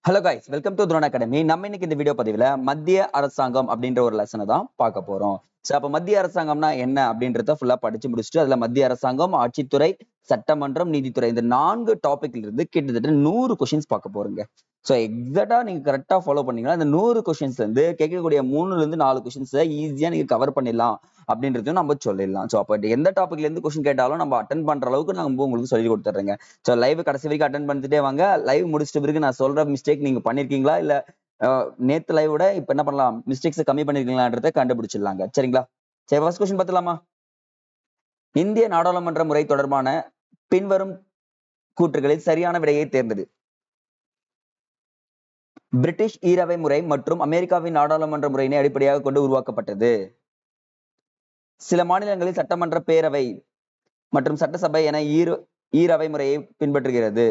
Hello guys welcome to drone academy நம்ம இன்னைக்கு இந்த வீடியோ பதிவுல மத்திய அரசாங்கம் அப்படின்ற ஒரு லெசனை தான் பார்க்க போறோம் ஸோ அப்ப மத்திய அரசாங்கம்னா என்ன அப்படின்றத ஃபுல்லா படிச்சு முடிச்சுட்டு அதுல மத்திய அரசாங்கம் ஆட்சித்துறை சட்டமன்றம் நீதித்துறை இந்த நான்கு டாபிக்ல இருந்து கிட்டத்தட்ட நூறு கொஸ்டின்ஸ் பார்க்க போறீங்க ஸோ எக்ஸாக்டா நீங்க கரெக்டா ஃபாலோ பண்ணீங்கன்னா இந்த நூறு கொஸ்டின்ஸ்ல இருந்து கேட்கக்கூடிய மூணுல இருந்து நாலு கொஸ்டின்ஸ் ஈஸியா நீங்க கவர் பண்ணிடலாம் அப்படின்றதையும் நம்ம சொல்லிடலாம் ஸோ அப்போ எந்த டாபிக்ல இருந்து கொஸ்டின் கேட்டாலும் நம்ம அட்டன் பண்ற அளவுக்கு நம்ம உங்களுக்கு சொல்லி கொடுத்துட்றேங்க ஸோ லைவ் கடைசி வரைக்கும் அட்டன் பண்ணிட்டே வாங்க லைவ் முடிச்சிட்ட பிறகு நான் சொல்ற மிஸ்டேக் நீங்க பண்ணிருக்கீங்களா இல்ல அஹ், நேத்து லைவ் விட இப்ப என்ன பண்ணலாம் மிஸ்டேக்ஸ் கம்மி பண்ணிருக்கீங்களான்றத கண்டுபிடிச்சிடலாங்க சரிங்களா சரி ஃபர்ஸ்ட் கொஸ்டின் பார்த்துலாமா இந்திய நாடாளுமன்ற முறை தொடர்பான பின்வரும் கூற்றுகளில் சரியான விடையை தேர்ந்தது பிரிட்டிஷ் ஈரவை முறை மற்றும் அமெரிக்காவின் நாடாளுமன்ற முறையினை அடிப்படையாக கொண்டு உருவாக்கப்பட்டது சில மாநிலங்களில் சட்டமன்ற பேரவை மற்றும் சட்டசபை என ஈர ஈரவை முறையை பின்பற்றுகிறது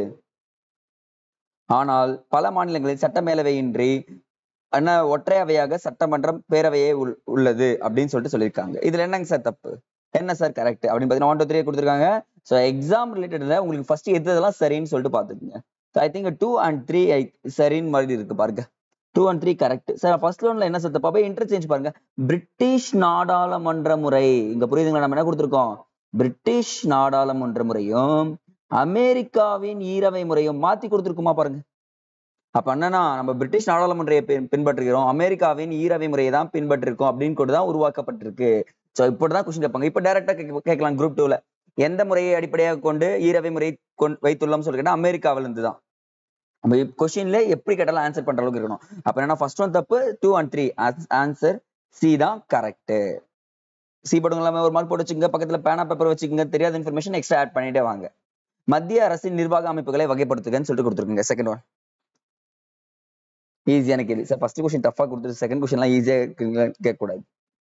ஆனால் பல மாநிலங்களில் சட்ட மேலவையின்றி என்ன ஒற்றை அவையாக சட்டமன்றம் பேரவையே உள்- உள்ளது அப்படின்னு சொல்லிட்டு சொல்லியிருக்காங்க இதுல என்னங்க சார் தப்பு என்ன சார் கரெக்ட் அப்படின்னு பார்த்தீங்கன்னா ஒன் டூ த்ரீ கொடுத்துருக்காங்க ஸோ எக்ஸாம் ரிலேட்டட்ல உங்களுக்கு ஃபர்ஸ்ட் எது இதெல்லாம் சரின்னு சொல்லிட்டு பார்த்துக்குங்க I think two and three சரின்னு மாதிரி இருக்கு பாருங்க two and three correct sir first ஒன்ல என்ன சார் தப்பா போய் இன்டர்சேஞ்ச் பாருங்க பிரிட்டிஷ் நாடாளுமன்ற முறை இங்க புரியுதுங்களா நம்ம என்ன கொடுத்துருக்கோம் பிரிட்டிஷ் நாடாளுமன்ற முறையும் அமெரிக்காவின் ஈரவை முறையும் மாத்தி கொடுத்துருக்குமா பாருங்க அப்ப என்னன்னா நம்ம பிரிட்டிஷ் நாடாளுமன்றையை பின்- பின்பற்றுகிறோம் அமெரிக்காவின் ஈரவை முறையை தான் பின்பற்றிருக்கோம் அப்படின்னு கூட தான் உருவாக்கப்பட்டிருக்கு சோ இப்படிதான் கொஸ்டின் கேட்பாங்க இப்ப டைரக்டா கேட்கலாம் குரூப் டூல எந்த முறையை அடிப்படையாக கொண்டு ஈரவை முறை கொண்டு வைத்துள்ளோம் சொல்லி கேட்டா அமெரிக்காவில இருந்து தான் நம்ம கொஸ்டின்ல எப்படி கேட்டாலும் ஆன்சர் பண்ற அளவுக்கு இருக்கணும் அப்ப என்னன்னா ஃபர்ஸ்ட் ஒன் தப்பு two and three answer C தான் கரெக்ட் சி போடுங்களா ஒரு மார்க் போட்டு வச்சுக்கோங்க பக்கத்துல பேனா பேப்பர் வச்சுக்கோங்க தெரியாத இன்ஃபர்மேஷன் எக்ஸ்ட்ரா ஆட் பண்ணிட்டே வாங்க மத்திய அரசின் நிர்வாக அமைப்புகளை வகைப்படுத்துகன்னு சொல்லிட்டு கொடுத்துருக்குங்க செகண்ட் ஒன் ஈஸியான கேள்வி சார் ஃபர்ஸ்ட் கொஸ்டின் டஃபா கொடுத்துட்டு செகண்ட் கொஸ்டின்லாம் ஈஸியா கேட்க கூடாது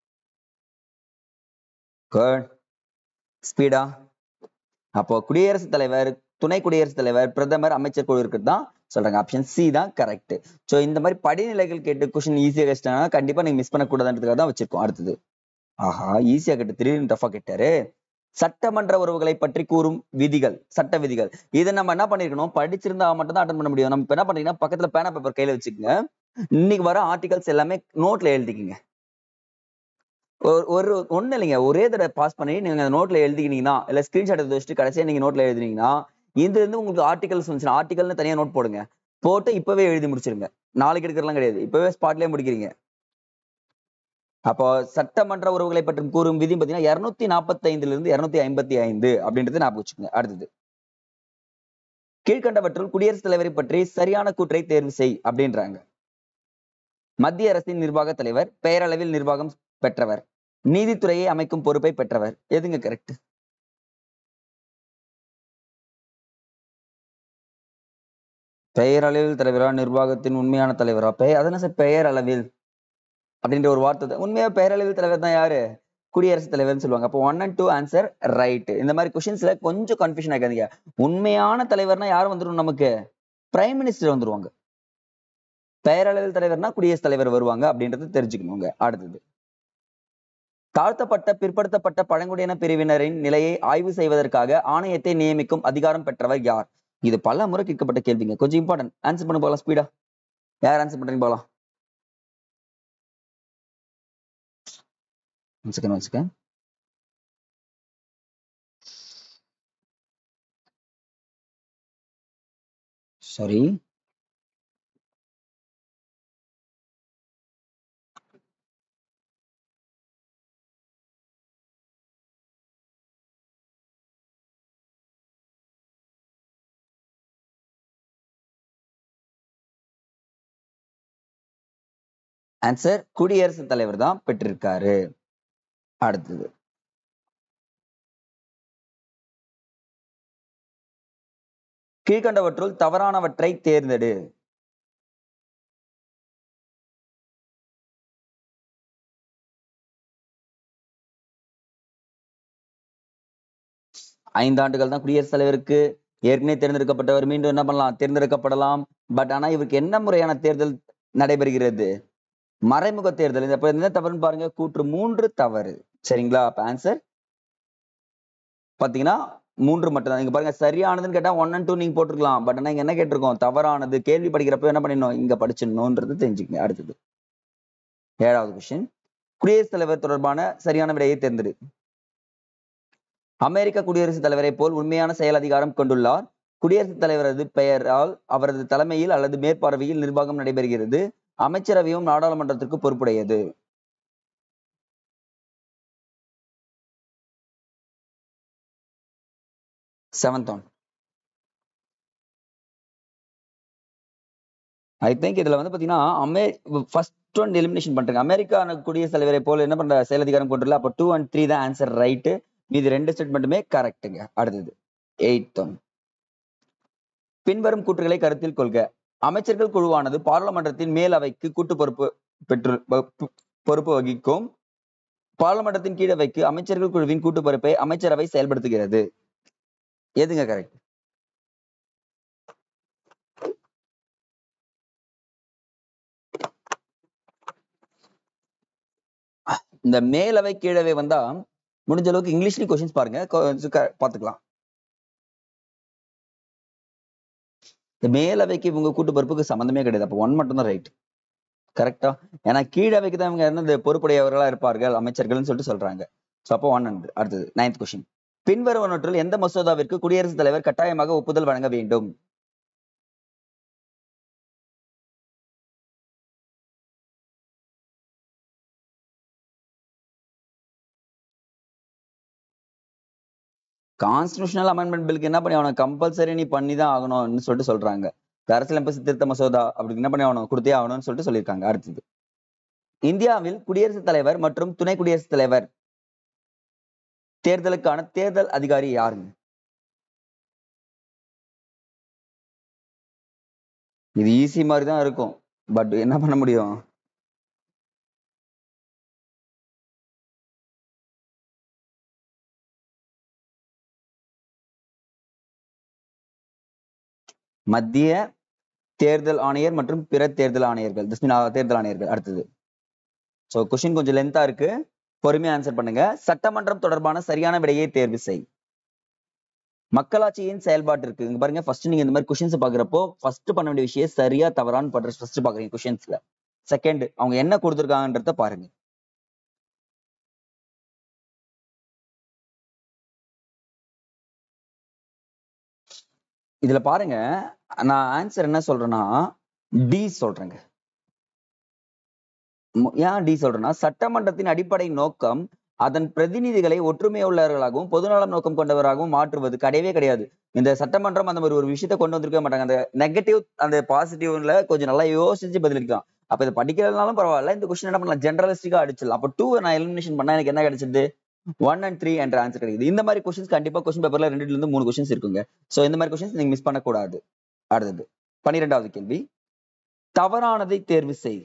குட் ஸ்பீடா அப்போ குடியரசுத் தலைவர் துணை குடியரசுத் தலைவர் பிரதமர் அமைச்சர் குழு இருக்கிறது தான் சொல்றாங்க ஆப்ஷன் சி தான் கரெக்ட் சோ இந்த மாதிரி படிநிலைகள் கேட்டு கொஸ்டின் ஈஸியா கேட்டாங்கன்னா கண்டிப்பா நீங்க மிஸ் பண்ணக்கூடாதுன்றதுக்காக தான் வச்சிருக்கோம் அடுத்தது ஆஹா ஈஸியா கேட்டு திடீர்னு டஃபா கேட்டாரு சட்டமன்ற உறவுகளை பற்றி கூறும் விதிகள் சட்ட விதிகள் இதை நம்ம என்ன பண்ணிருக்கணும் படிச்சிருந்தா மட்டும் தான் அட்டன் பண்ண முடியும் நம்ம இப்ப என்ன பண்றீங்கன்னா பக்கத்துல பேனா பேப்பர் கையில வச்சுக்கோங்க இன்னைக்கு வர ஆர்டிகல்ஸ் எல்லாமே நோட்ல எழுதிக்கிங்க ஒரு ஒரு ஒண்ணு இல்லைங்க ஒரே தடவை பாஸ் பண்ணி நீங்க நோட்ல எழுதிக்கினீங்கன்னா இல்ல ஸ்கிரீன்ஷாட் எடுத்து வச்சுட்டு கடைசியா நீங்க நோட்ல எழுதினீங்கன்னா இதுல இருந்து உங்களுக்கு ஆர்டிகல்ஸ் வந்துச்சுன்னா ஆர்டிகல்னு தனியா நோட் போடுங்க போட்டு இப்பவே எழுதி முடிச்சிருங்க நாளைக்கு எடுக்கிறதுலாம் கிடையாது இப்பவே ஸ்பாட்லயே முடிக்கிறீங்க அப்போ சட்டமன்ற உறவுகளை பற்றி கூறும் விதி பாத்தீங்கன்னா இருநூத்தி நாற்பத்தி ஐந்துல இருந்து இருநூத்தி ஐம்பத்தி ஐந்து அப்படின்றது ஞாபகம் வச்சுக்கோங்க அடுத்தது கீழ்கண்டவற்றுள் குடியரசுத் தலைவரை பற்றி சரியான கூற்றை தேர்வு செய் அப்படின்றாங்க மத்திய அரசின் நிர்வாக தலைவர் பெயரளவில் நிர்வாகம் பெற்றவர் நீதித்துறையை அமைக்கும் பொறுப்பை பெற்றவர் எதுங்க கரெக்ட் பெயரளவில் தலைவரா நிர்வாகத்தின் உண்மையான தலைவரா பெயர் அதென்ன சார் பெயரளவில் அப்படின்ற ஒரு வார்த்தை தான். உண்மையா பெயரளவில் தலைவர் தான் யாரு குடியரசுத் தலைவர்னு சொல்லுவாங்க அப்போ one and two answer right இந்த மாதிரி கொஸ்டின்ஸ்ல கொஞ்சம் கன்ஃபியூஷன் ஆகாதீங்க உண்மையான தலைவர்னா யார் வந்துடும் நமக்கு பிரைம் மினிஸ்டர் வந்துருவாங்க பெயரளவில் தலைவர்னா குடியரசுத் தலைவர் வருவாங்க அப்படின்றது தெரிஞ்சுக்கணுங்க அடுத்தது தாழ்த்தப்பட்ட பிற்படுத்தப்பட்ட பழங்குடியின பிரிவினரின் நிலையை ஆய்வு செய்வதற்காக ஆணையத்தை நியமிக்கும் அதிகாரம் பெற்றவர் யார் இது பல முறை கேட்கப்பட்ட கேள்விங்க கொஞ்சம் இம்பார்ட்டன்ட் ஆன்சர் பண்ண போகலாம் ஸ்பீடா யார் ஆன்சர் பண்றீங்க போகலாம் one second one second sorry answer குடியரசுத் தலைவர் தான் பெற்றிருக்காரு அடுத்தது கீழ்கண்டவற்றுள் தவறானவற்றை தேர்ந்தெடு ஐந்து ஆண்டுகள் தான் குடியரசுத் தலைவருக்கு ஏற்கனவே தேர்ந்தெடுக்கப்பட்டவர் மீண்டும் என்ன பண்ணலாம் தேர்ந்தெடுக்கப்படலாம் பட் ஆனா இவருக்கு என்ன முறையான தேர்தல் நடைபெறுகிறது மறைமுக தேர்தல் இந்த அப்ப என்ன தவறுன்னு பாருங்க கூற்று மூன்று தவறு சரிங்களா அப்ப ஆன்சர் பாத்தீங்கன்னா மூன்று மட்டும் தான் இங்க பாருங்க சரியானதுன்னு கேட்டா ஒன் அண்ட் டூ நீங்க போட்டிருக்கலாம் பட் ஆனா இங்க என்ன கேட்டிருக்கோம் தவறானது கேள்வி படிக்கிறப்ப என்ன பண்ணிடணும் இங்க படிச்சிடணும்ன்றது தெரிஞ்சுக்கங்க அடுத்தது ஏழாவது கொஸ்டின் குடியரசுத் தலைவர் தொடர்பான சரியான விடையை தேர்ந்தெடு அமெரிக்க குடியரசுத் தலைவரை போல் உண்மையான செயல் அதிகாரம் கொண்டுள்ளார் குடியரசுத் தலைவரது பெயரால் அவரது தலைமையில் அல்லது மேற்பார்வையில் நிர்வாகம் நடைபெறுகிறது அமைச்சரவையும் நாடாளுமன்றத்திற்கு பொறுப்புடையது செவன்த் ஒன் ஐ திங்க் இதுல வந்து பாத்தீங்கன்னா அமே ஃபர்ஸ்ட் ஒன் எலிமினேஷன் பண்றாங்க அமெரிக்கா குடியரசுத் தலைவரை போல என்ன பண்ற செயல் அதிகாரம் கொண்டுள்ள அப்ப டூ அண்ட் த்ரீ தான் ஆன்சர் ரைட்டு மீதி ரெண்டு ஸ்டேட்மெண்ட்டுமே கரெக்ட்டுங்க அடுத்தது எயித் ஒன் பின்வரும் கூற்றுகளை கருத்தில் கொள்க அமைச்சர்கள் குழுவானது பாராளுமன்றத்தின் மேல் அவைக்கு கூட்டு பொறுப்பு பெற்று பொ- பொறுப்பு வகிக்கும் பாராளுமன்றத்தின் கீழவைக்கு அமைச்சர்கள் குழுவின் கூட்டு பொறுப்பை அமைச்சரவை செயல்படுத்துகிறது எதுங்க கரெக்ட் இந்த மேலவை கீழவை வந்தா முடிஞ்ச அளவுக்கு இங்கிலீஷ்லயும் கொஸ்டின்ஸ் பாருங்க கொஞ்சம் க- பாத்துக்கலாம் இந்த மேலவைக்கு இவங்க கூட்டு பொறுப்புக்கு சம்மந்தமே கிடையாது அப்போ ஒன் மட்டும் தான் ரைட் கரெக்டா ஏன்னா கீழவைக்கு தான் இவங்க என்ன இந்த பொறுப்புடையவர்களா இருப்பார்கள் அமைச்சர்கள்னு சொல்லிட்டு சொல்றாங்க ஸோ அப்போ ஒன் அடுத்தது நைன்த் கொஸ்டின் பின்வருவனற்றுள் எந்த மசோதாவிற்கு குடியரசுத் தலைவர் கட்டாயமாக ஒப்புதல் வழங்க வேண்டும் கான்ஸ்டியூஷனல் அமெண்ட்மெண்ட் பில்லுக்கு என்ன பண்ணி ஆகணும் கம்பல்சரி நீ பண்ணி தான் ஆகணும்னு சொல்லிட்டு சொல்றாங்க இந்த அரசியலமைப்பு திருத்த மசோதா அப்படி என்ன பண்ணி ஆகணும் கொடுத்தே ஆகணும்னு சொல்லிட்டு சொல்லியிருக்காங்க அடுத்தது இந்தியாவில் குடியரசுத் தலைவர் மற்றும் துணை குடியரசுத் தலைவர் தேர்தலுக்கான தேர்தல் அதிகாரி யாருங்க இது ஈஸி மாதிரி தான் இருக்கும் பட் என்ன பண்ண முடியும் மத்திய தேர்தல் ஆணையர் மற்றும் பிற தேர்தல் ஆணையர்கள் this mean, அஹ், தேர்தல் ஆணையர்கள் அடுத்தது ஸோ கொஸ்டின் கொஞ்சம் லென்த்தா இருக்கு பொறுமையா ஆன்சர் பண்ணுங்க சட்டமன்றம் தொடர்பான சரியான விடையை தேர்வு செய் மக்களாட்சியின் செயல்பாட்டிற்கு இங்க பாருங்க ஃபர்ஸ்ட் நீங்க இந்த மாதிரி கொஸ்டின்ஸ் பாக்குறப்போ ஃபர்ஸ்ட் பண்ண வேண்டிய விஷயம் சரியா தவறான்னு பண்ற ஃபர்ஸ்ட் பாக்குறீங்க கொஸ்டின்ஸ்ல செகண்ட் அவங்க என்ன கொடுத்துருக்காங்கன்றத பாருங்க இதுல பாருங்க நான் ஆன்சர் என்ன சொல்றேன்னா டி சொல்றேங்க மு- ஏன் டி சொல்றேன்னா சட்டமன்றத்தின் அடிப்படை நோக்கம் அதன் பிரதிநிதிகளை ஒற்றுமையுள்ளவர்களாகவும் பொதுநலம் நோக்கம் கொண்டவராகவும் மாற்றுவது கிடையவே கிடையாது இந்த சட்டமன்றம் அந்த மாதிரி ஒரு விஷயத்த கொண்டு வந்திருக்க மாட்டாங்க அந்த நெகட்டிவ் அந்த பாசிட்டிவ்ல கொஞ்சம் நல்லா யோசிச்சு பதிலளிக்கலாம் அப்ப இதை படிக்கிறதுனாலும் பரவாயில்ல இந்த கொஸ்டின் என்ன பண்ணலாம் ஜெனரலிஸ்டிக்கா அடிச்சிடலாம் அப்ப டூ நான் எலிமினேஷன் பண்ணா எனக்கு என்ன கிடைச்சது ஒன் அண்ட் த்ரீ என்ற ஆன்சர் கிடைக்குது இந்த மாதிரி கொஸ்டின்ஸ் கண்டிப்பா கொஸ்டின் பேப்பர்ல ரெண்டுல இருந்து மூணு கொஸ்டின்ஸ் இருக்குங்க சோ இந்த மாதிரி கொஸ்டின்ஸ் நீங்க மிஸ் பண்ணக்கூடாது அடுத்தது பன்னிரெண்டாவது கேள்வி தவறானதை தேர்வு செய்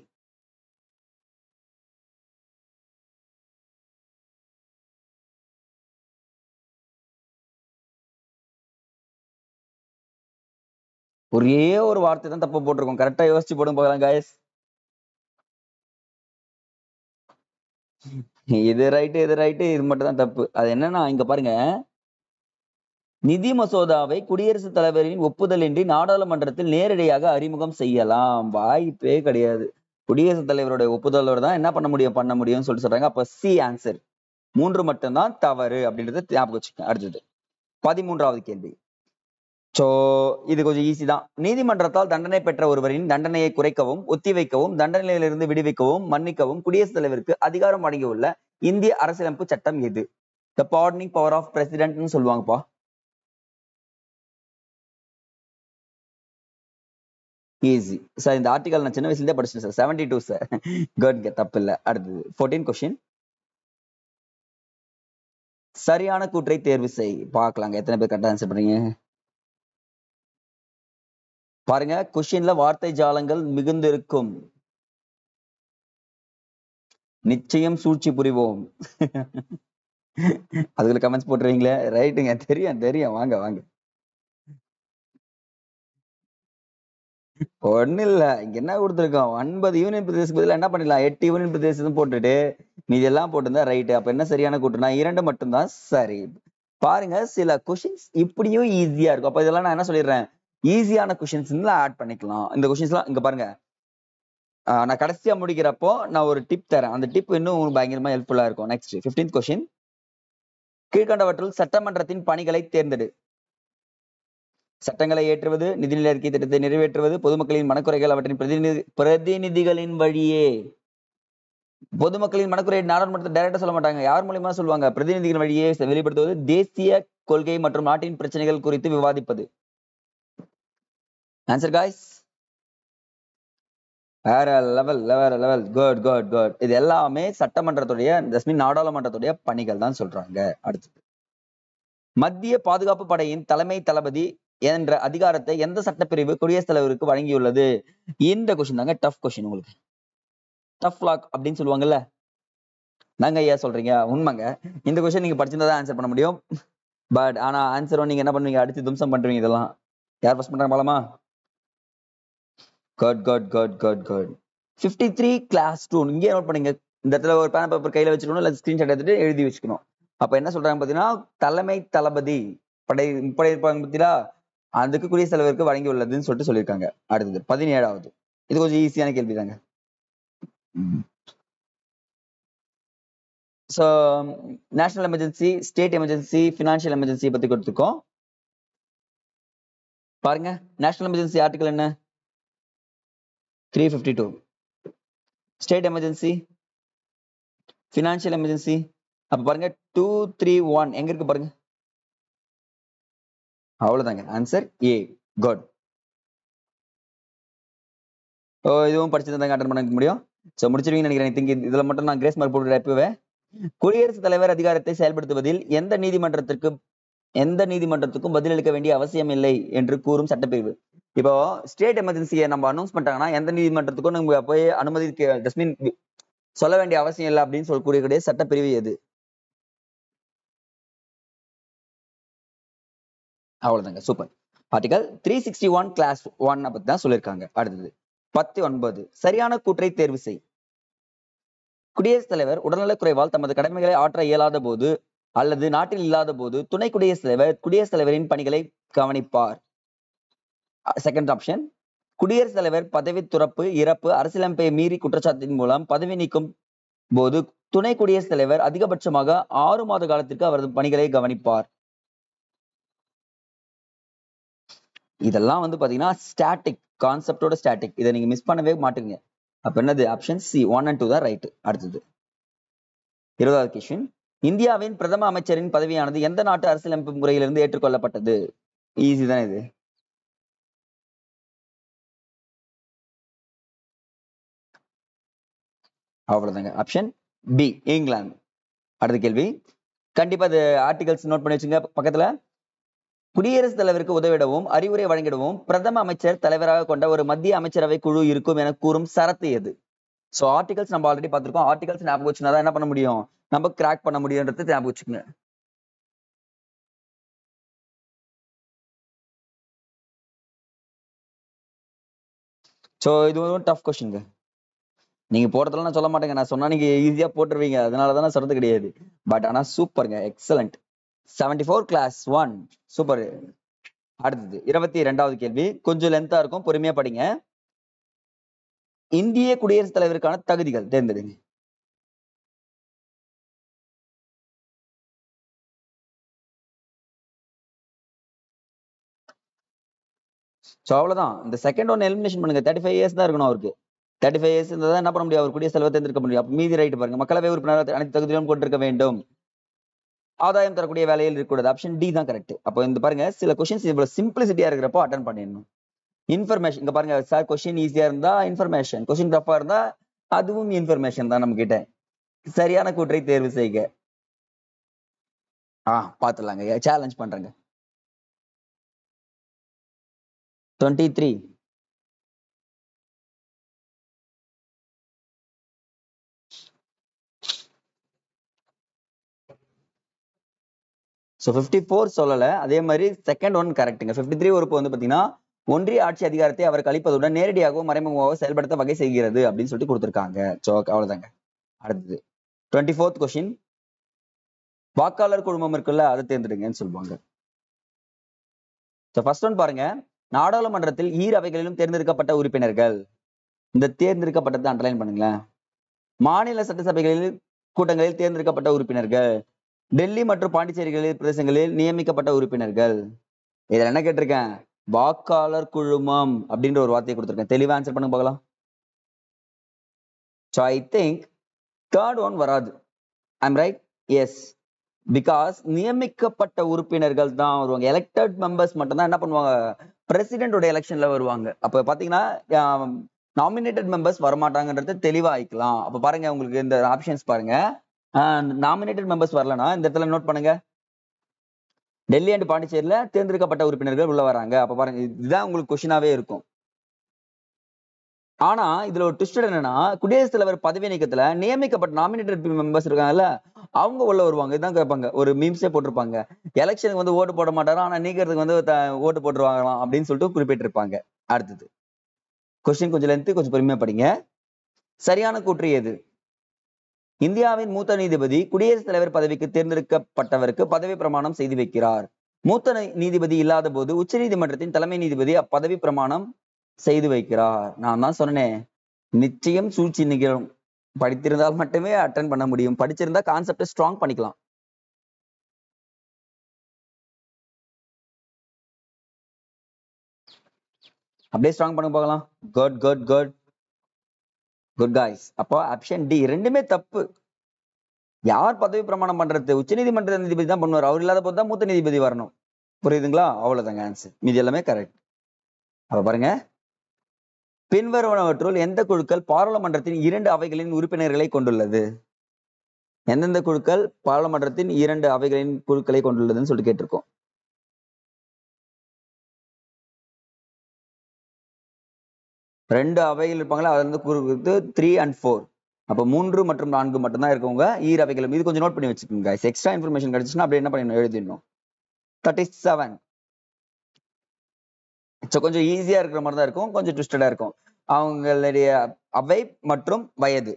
ஒரே ஒரு வார்த்தை தான் தப்பு போட்டிருக்கோம் கரெக்டா யோசிச்சு போடுங்க போகலாம் guys இது ரைட்டு இது ரைட்டு இது மட்டும் தான் தப்பு அது என்னன்னா இங்க பாருங்க நிதி மசோதாவை குடியரசுத் தலைவரின் ஒப்புதலின்றி நாடாளுமன்றத்தில் நேரடியாக அறிமுகம் செய்யலாம் வாய்ப்பே கிடையாது குடியரசுத் தலைவருடைய ஒப்புதலோட தான் என்ன பண்ண முடியும் பண்ண முடியும்னு சொல்லிட்டு சொல்றாங்க அப்ப சி ஆன்சர் மூன்று மட்டும்தான் தவறு அப்படின்றத ஞாபகம் வச்சுக்கோங்க அடுத்தது பதிமூன்றாவது கேள்வி சோ இது கொஞ்சம் ஈஸி தான் நீதிமன்றத்தால் தண்டனை பெற்ற ஒருவரின் தண்டனையை குறைக்கவும் ஒத்திவைக்கவும் தண்டனையிலிருந்து விடுவிக்கவும் மன்னிக்கவும் குடியரசுத் தலைவருக்கு அதிகாரம் வழங்கியுள்ள இந்திய அரசியலமைப்பு சட்டம் எது த பார்டனிங் பவர் ஆஃப் பிரசிடென்ட்னு சொல்லுவாங்கப்பா ஈஸி சார் இந்த ஆர்டிகல் நான் சின்ன வயசுல படிச்சேன் sir seventy two sir good தப்பு இல்ல அடுத்தது ஃபோர்டீன் கொஸ்டின் சரியான கூற்றை தேர்வு செய் பார்க்கலாங்க எத்தனை பேர் கரெக்டா ஆன்சர் பண்றீங்க பாருங்க கொஸ்டின்ல வார்த்தை ஜாலங்கள் மிகுந்திருக்கும் நிச்சயம் சூழ்ச்சி புரிவோம் அதுக்குள்ள கமெண்ட்ஸ் போட்டுருவீங்களே ரைட்டுங்க தெரியும் தெரியும் வாங்க வாங்க ஒண்ணு இல்ல இங்க என்ன கொடுத்துருக்கோம் ஒன்பது யூனியன் பிரதேசத்துக்கு பதிலா என்ன பண்ணிடலாம் எட்டு யூனியன் பிரதேசம் போட்டுட்டு மீதி எல்லாம் போட்டிருந்தா ரைட்டு அப்ப என்ன சரியான கூட்டுனா இரண்டு மட்டும்தான் சரி பாருங்க சில கொஷின்ஸ் இப்படியும் ஈஸியா இருக்கும் அப்ப இதெல்லாம் நான் என்ன சொல்லிடுறேன் ஈஸியான கொஷின்ஸ் ஆட் பண்ணிக்கலாம் இந்த கொஷின்ஸ்லாம் இங்க பாருங்க ஆஹ் நான் கடைசியா முடிக்கிறப்போ நான் ஒரு டிப் தரேன் அந்த டிப் இன்னும் உங்களுக்கு பயங்கரமா ஹெல்ப்ஃபுல்லா இருக்கும் நெக்ஸ்ட் 15th கொஸ்டின் கீழ்கண்டவற்றுள் சட்டமன்றத்தின் பணிகளை தேர்ந்தெடு சட்டங்களை ஏற்றுவது நிதிநிலை அறிக்கை திட்டத்தை நிறைவேற்றுவது பொதுமக்களின் மனக்குறைகள் அவற்றின் பிரதிநிதி பிரதிநிதிகளின் வழியே பொதுமக்களின் மனக்குறை நாடாளுமன்றத்தை டைரக்டா சொல்ல மாட்டாங்க யார் மூலியமா சொல்லுவாங்க பிரதிநிதிகள் வழியே வெளிப்படுத்துவது தேசிய கொள்கை மற்றும் நாட்டின் பிரச்சனைகள் குறித்து விவாதிப்பது ஆன்சர் காய்ஸ் வேற லெவல் வேற லெவல் குட் குட் குட் இது எல்லாமே சட்டமன்றத்துடைய தஸ்மின் நாடாளுமன்றத்துடைய பணிகள் தான் சொல்றாங்க அடுத்தது மத்திய பாதுகாப்பு படையின் தலைமை தளபதி என்ற அதிகாரத்தை எந்த சட்டப்பிரிவு குடியரசுத் தலைவருக்கு வழங்கியுள்ளது இந்த கொஸ்டின் தாங்க டஃப் கொஸ்டின் உங்களுக்கு டஃப் லாக் அப்படின்னு சொல்லுவாங்கல்ல நாங்க ஐயா சொல்றீங்க உண்மைங்க இந்த கொஸ்டின் நீங்க படிச்சிருந்தா தான் ஆன்சர் பண்ண முடியும் பட் ஆனா ஆன்சரும் நீங்க என்ன பண்ணுவீங்க அடிச்சு தும்சம் பண்றீங்க இதெல்லாம் யார் ஃபர்ஸ்ட் பண்றாங்க பாலமா good good good good good fifty three clause two இங்கே நோட் பண்ணுங்க இந்த இடத்துல ஒரு பேன் பேப்பர் கையில வச்சுக்கணும் இல்லை ஸ்கிரீன்ஷாட் எடுத்துட்டு எழுதி வச்சுக்கணும் அப்ப என்ன சொல்றாங்க பாத்தீங்கன்னா தலைமை தளபதி படை முப்படை இருப்பாங்க பார்த்தீங்களா அதுக்கு குடியரசுத் தலைவருக்கு வழங்கி உள்ளதுன்னு சொல்லிட்டு சொல்லியிருக்காங்க அடுத்தது பதினேழாவது இது கொஞ்சம் ஈஸியான கேள்வி தாங்க so national emergency state emergency financial emergency பத்தி கொடுத்துருக்கோம் பாருங்க நேஷனல் எமர்ஜென்சி ஆர்டிகல் என்ன three fifty two state emergency financial emergency அப்ப பாருங்க டூ த்ரீ ஒன் எங்க இருக்கு பாருங்க அவ்வளவுதாங்க ஆன்சர் ஏ குட் ஓ இதுவும் படிச்சிருந்தாங்க அட்டன் பண்ண முடியும் ஸோ முடிச்சிருவீங்கன்னு நினைக்கிறேன் திங்க் இதுல மட்டும் நான் கிரேஸ் மார்க் போட்டு எப்பவே குடியரசுத் தலைவர் அதிகாரத்தை செயல்படுத்துவதில் எந்த நீதிமன்றத்திற்கு எந்த நீதிமன்றத்துக்கும் பதிலளிக்க வேண்டிய அவசியம் இல்லை என்று கூறும் சட்டப்பிரிவு இப்போ ஸ்டேட் எமர்ஜென்சியை நம்ம அனௌன்ஸ் பண்ணிட்டாங்கன்னா எந்த நீதிமன்றத்துக்கும் நம்ம போய் அனுமதி ஜஸ்மின் சொல்ல வேண்டிய அவசியம் இல்லை அப்படின்னு சொல்லக்கூடிய சட்டப்பிரிவு எது அவ்வளவுதாங்க super article three sixty one clause one பத்தி தான் சொல்லியிருக்காங்க அடுத்தது பத்து ஒன்பது சரியான கூற்றை தேர்வு செய் குடியரசுத் தலைவர் உடல்நலக் குறைவால் தமது கடமைகளை ஆற்ற இயலாத போது அல்லது நாட்டில் இல்லாத போது துணை குடியரசுத் தலைவர் குடியரசுத் தலைவரின் பணிகளை கவனிப்பார் செகண்ட் ஆப்ஷன் குடியரசுத் தலைவர் பதவி துறப்பு இறப்பு அரசியலமைப்பை மீறி குற்றச்சாட்டின் மூலம் பதவி நீக்கும் போது துணை குடியரசுத் தலைவர் அதிகபட்சமாக ஆறு மாத காலத்திற்கு அவரது பணிகளை கவனிப்பார் இதெல்லாம் வந்து பாத்தீங்கன்னா ஸ்டாட்டிக் கான்செப்டோட ஸ்டாட்டிக் இதை நீங்க மிஸ் பண்ணவே மாட்டீங்க அப்ப என்னது option C one and two தான் ரைட் அடுத்தது இருபதாவது கொஸ்டின் இந்தியாவின் பிரதம அமைச்சரின் பதவியானது எந்த நாட்டு அரசியலமைப்பு முறையிலிருந்து ஏற்றுக்கொள்ளப்பட்டது ஈஸி தான் இது அவ்வளவுதாங்க ஆப்ஷன் பி இங்கிலாந்து அடுத்த கேள்வி கண்டிப்பா அது ஆர்டிகல்ஸ் நோட் பண்ணி வச்சுங்க பக்கத்துல குடியரசுத் தலைவருக்கு உதவிடவும் அறிவுரை வழங்கிடவும் பிரதம அமைச்சர் தலைவராக கொண்ட ஒரு மத்திய அமைச்சரவை குழு இருக்கும் என கூறும் சரத்து எது சோ ஆர்டிகல்ஸ் நம்ம ஆல்ரெடி பார்த்திருக்கோம் ஆர்டிகல்ஸ் ஞாபகம் வச்சுனா தான் என்ன பண்ண முடியும் நம்ம கிராக் பண்ண முடியும்ன்றது ஞாபகம் வச்சுக்கோங்க சோ இது ஒரு டஃப் கொஸ்டின்ங்க நீங்க போறதெல்லாம் நான் சொல்ல மாட்டேங்க நான் சொன்னா நீங்க ஈஸியா போட்டுருவீங்க அதனாலதான் நான் சொல்றது கிடையாது பட் ஆனா சூப்பருங்க excellent seventy four clause one super அடுத்தது இருபத்தி ரெண்டாவது கேள்வி கொஞ்சம் லென்த்தா இருக்கும் பொறுமையா படிங்க இந்திய குடியரசுத் தலைவருக்கான தகுதிகள் தேர்ந்தெடுங்க ஸோ அவ்வளவுதான் இந்த செகண்ட் ஒன் எலிமினேஷன் பண்ணுங்க தேர்ட்டி ஃபைவ் இயர்ஸ் தான் இருக்கணும் அவருக்கு தேர்ட்டி ஃபைவ் இயர்ஸ் இருந்தால் என்ன பண்ண முடியும் அவர் குடியரசுத் தலைவர் தேர்ந்தெடுக்க முடியும் அப்ப மீதி ரைட் பாருங்க மக்களவை உறுப்பினர் அனைத்து தகுதிகளும் கொண்டிருக்க வேண்டும் ஆதாயம் தரக்கூடிய வேலையில் இருக்கக்கூடாது ஆப்ஷன் டி தான் கரெக்ட் அப்போ இந்த பாருங்க சில கொஸ்டின்ஸ் இவ்வளவு சிம்பிளிசிட்டியா இருக்கிறப்போ அட்டன் பண்ணிடணும் இன்ஃபர்மேஷன் இங்க பாருங்க சார் கொஸ்டின் ஈஸியா இருந்தா இன்ஃபர்மேஷன் கொஸ்டின் டஃபா இருந்தா அதுவும் இன்ஃபர்மேஷன் தான் நம்ம கிட்ட சரியான கூற்றை தேர்வு செய்க ஆ பாத்துலாங்க சேலஞ்ச் பண்றேங்க twenty three so fifty four சொல்லலை அதே மாதிரி செகண்ட் ஒன் கரெக்டுங்க ஃபிஃப்டி த்ரீ உறுப்பு வந்து பார்த்தீங்கன்னா ஒன்றிய ஆட்சி அதிகாரத்தை அவர் கழிப்பதுடன் நேரடியாகவும் மறைமுகமாக செயல்படுத்த வகை செய்கிறது அப்படின்னு சொல்லிட்டு கொடுத்துருக்காங்க ஸோ அவ்வளோதாங்க அடுத்தது டுவெண்ட்டி ஃபோர்த் கொஸ்டின் வாக்காளர் குழுமம் இருக்குல்ல அதை தேர்ந்தெடுங்கன்னு சொல்லுவாங்க ஃபர்ஸ்ட் ஒன் பாருங்க நாடாளுமன்றத்தில் ஈர் அவைகளிலும் தேர்ந்தெடுக்கப்பட்ட உறுப்பினர்கள் இந்த தேர்ந்தெடுக்கப்பட்டதை அண்டர்லைன் பண்ணுங்களேன் மாநில சட்டசபைகளில் கூட்டங்களில் தேர்ந்தெடுக்கப்பட்ட உறுப்பினர்கள் டெல்லி மற்றும் பாண்டிச்சேரிகளில் பிரதேசங்களில் நியமிக்கப்பட்ட உறுப்பினர்கள் இதுல என்ன கேட்டிருக்கேன் வாக்காளர் குழுமம் அப்படின்ற ஒரு வார்த்தையை கொடுத்திருக்கேன் தெளிவா ஆன்சர் பண்ணுங்க பார்க்கலாம் so I think third one வராது ஐம் ரைட் எஸ் பிகாஸ் நியமிக்கப்பட்ட உறுப்பினர்கள் தான் வருவாங்க எலெக்டட் மெம்பர்ஸ் மட்டும் தான் என்ன பண்ணுவாங்க பிரசிடென்டோட எலெக்ஷன்ல வருவாங்க அப்ப பாத்தீங்கன்னா நாமினேட்டட் மெம்பர்ஸ் வரமாட்டாங்கன்றது தெளிவா ஆயிக்கலாம் அப்ப பாருங்க உங்களுக்கு இந்த ஆப்ஷன்ஸ் பாருங்க நாமினேட்டட் மெம்பர்ஸ் வரலனா இந்த இடத்துல நோட் பண்ணுங்க டெல்லி அண்ட் பாண்டிச்சேரியில தேர்ந்தெடுக்கப்பட்ட உறுப்பினர்கள் உள்ள வராங்க அப்ப பாருங்க இதுதான் உங்களுக்கு கொஸ்டினாவே இருக்கும் ஆனா இதுல ஒரு ட்விஸ்ட் என்னன்னா குடியரசுத் தலைவர் பதவி நீக்கத்துல நியமிக்கப்பட்ட நாமினேட்டட் மெம்பர்ஸ் இருக்காங்கல்ல அவங்க உள்ள வருவாங்க இதான் கேட்பாங்க ஒரு மீம்ஸே போட்டிருப்பாங்க எலெக்ஷனுக்கு வந்து ஓட்டு போட மாட்டாரா ஆனா நீக்கிறதுக்கு வந்து த- ஓட்டு போட்டுருவாங்களாம் அப்படின்னு சொல்லிட்டு குறிப்பிட்டிருப்பாங்க அடுத்தது கொஸ்டின் கொஞ்சம் லென்த்து கொஞ்சம் பொறுமையா படிங்க சரியான கூற்று எது இந்தியாவின் மூத்த நீதிபதி குடியரசுத் தலைவர் பதவிக்கு தேர்ந்தெடுக்கப்பட்டவருக்கு பதவி பிரமாணம் செய்து வைக்கிறார் மூத்த நீ- நீதிபதி இல்லாத போது உச்சநீதிமன்றத்தின் தலைமை நீதிபதி அப்பதவி பிரமாணம் செய்து வைக்கிறார் நான் தான் சொன்னேன் நிச்சயம் சூழ்ச்சி நிகழும் படித்திருந்தால் மட்டுமே அட்டன் பண்ண முடியும் படிச்சிருந்தா கான்செப்டை ஸ்ட்ராங் பண்ணிக்கலாம் அப்படியே ஸ்ட்ராங் பண்ண பார்க்கலாம் good good good good guys அப்போ ஆப்ஷன் டி ரெண்டுமே தப்பு யார் பதவி பிரமாணம் பண்றது உச்சநீதிமன்ற நீதிபதி தான் பண்ணுவார் அவர் இல்லாத போது தான் மூத்த நீதிபதி வரணும் புரியுதுங்களா அவ்வளவுதாங்க ஆன்சர் மீதி எல்லாமே கரெக்ட் அப்ப பாருங்க பின்வருவனவற்றுள் எந்த குழுக்கள் பாராளுமன்றத்தின் இரண்டு அவைகளின் உறுப்பினர்களை கொண்டுள்ளது எந்தெந்த குழுக்கள் பாராளுமன்றத்தின் இரண்டு அவைகளின் குழுக்களை கொண்டுள்ளதுன்னு சொல்லிட்டு கேட்டிருக்கோம் ரெண்டு அவைகள் இருப்பாங்களா அதுல இருந்து குறுக்கு த்ரீ அண்ட் ஃபோர் அப்போ மூன்று மற்றும் நான்கு மட்டும்தான் இருக்கவங்க ஈர் அவைகளும் இது கொஞ்சம் நோட் பண்ணி வச்சுக்கோங்க எக்ஸ்ட்ரா இன்ஃபர்மேஷன் கிடைச்சுன்னா அப்படி என்ன பண்ணிடணும் எழுதிடணும் தேர்ட்டி செவன் ஸோ கொஞ்சம் ஈஸியா இருக்கிற மாதிரி தான் இருக்கும் கொஞ்சம் ட்விஸ்டடா இருக்கும் அவங்களுடைய அவை மற்றும் வயது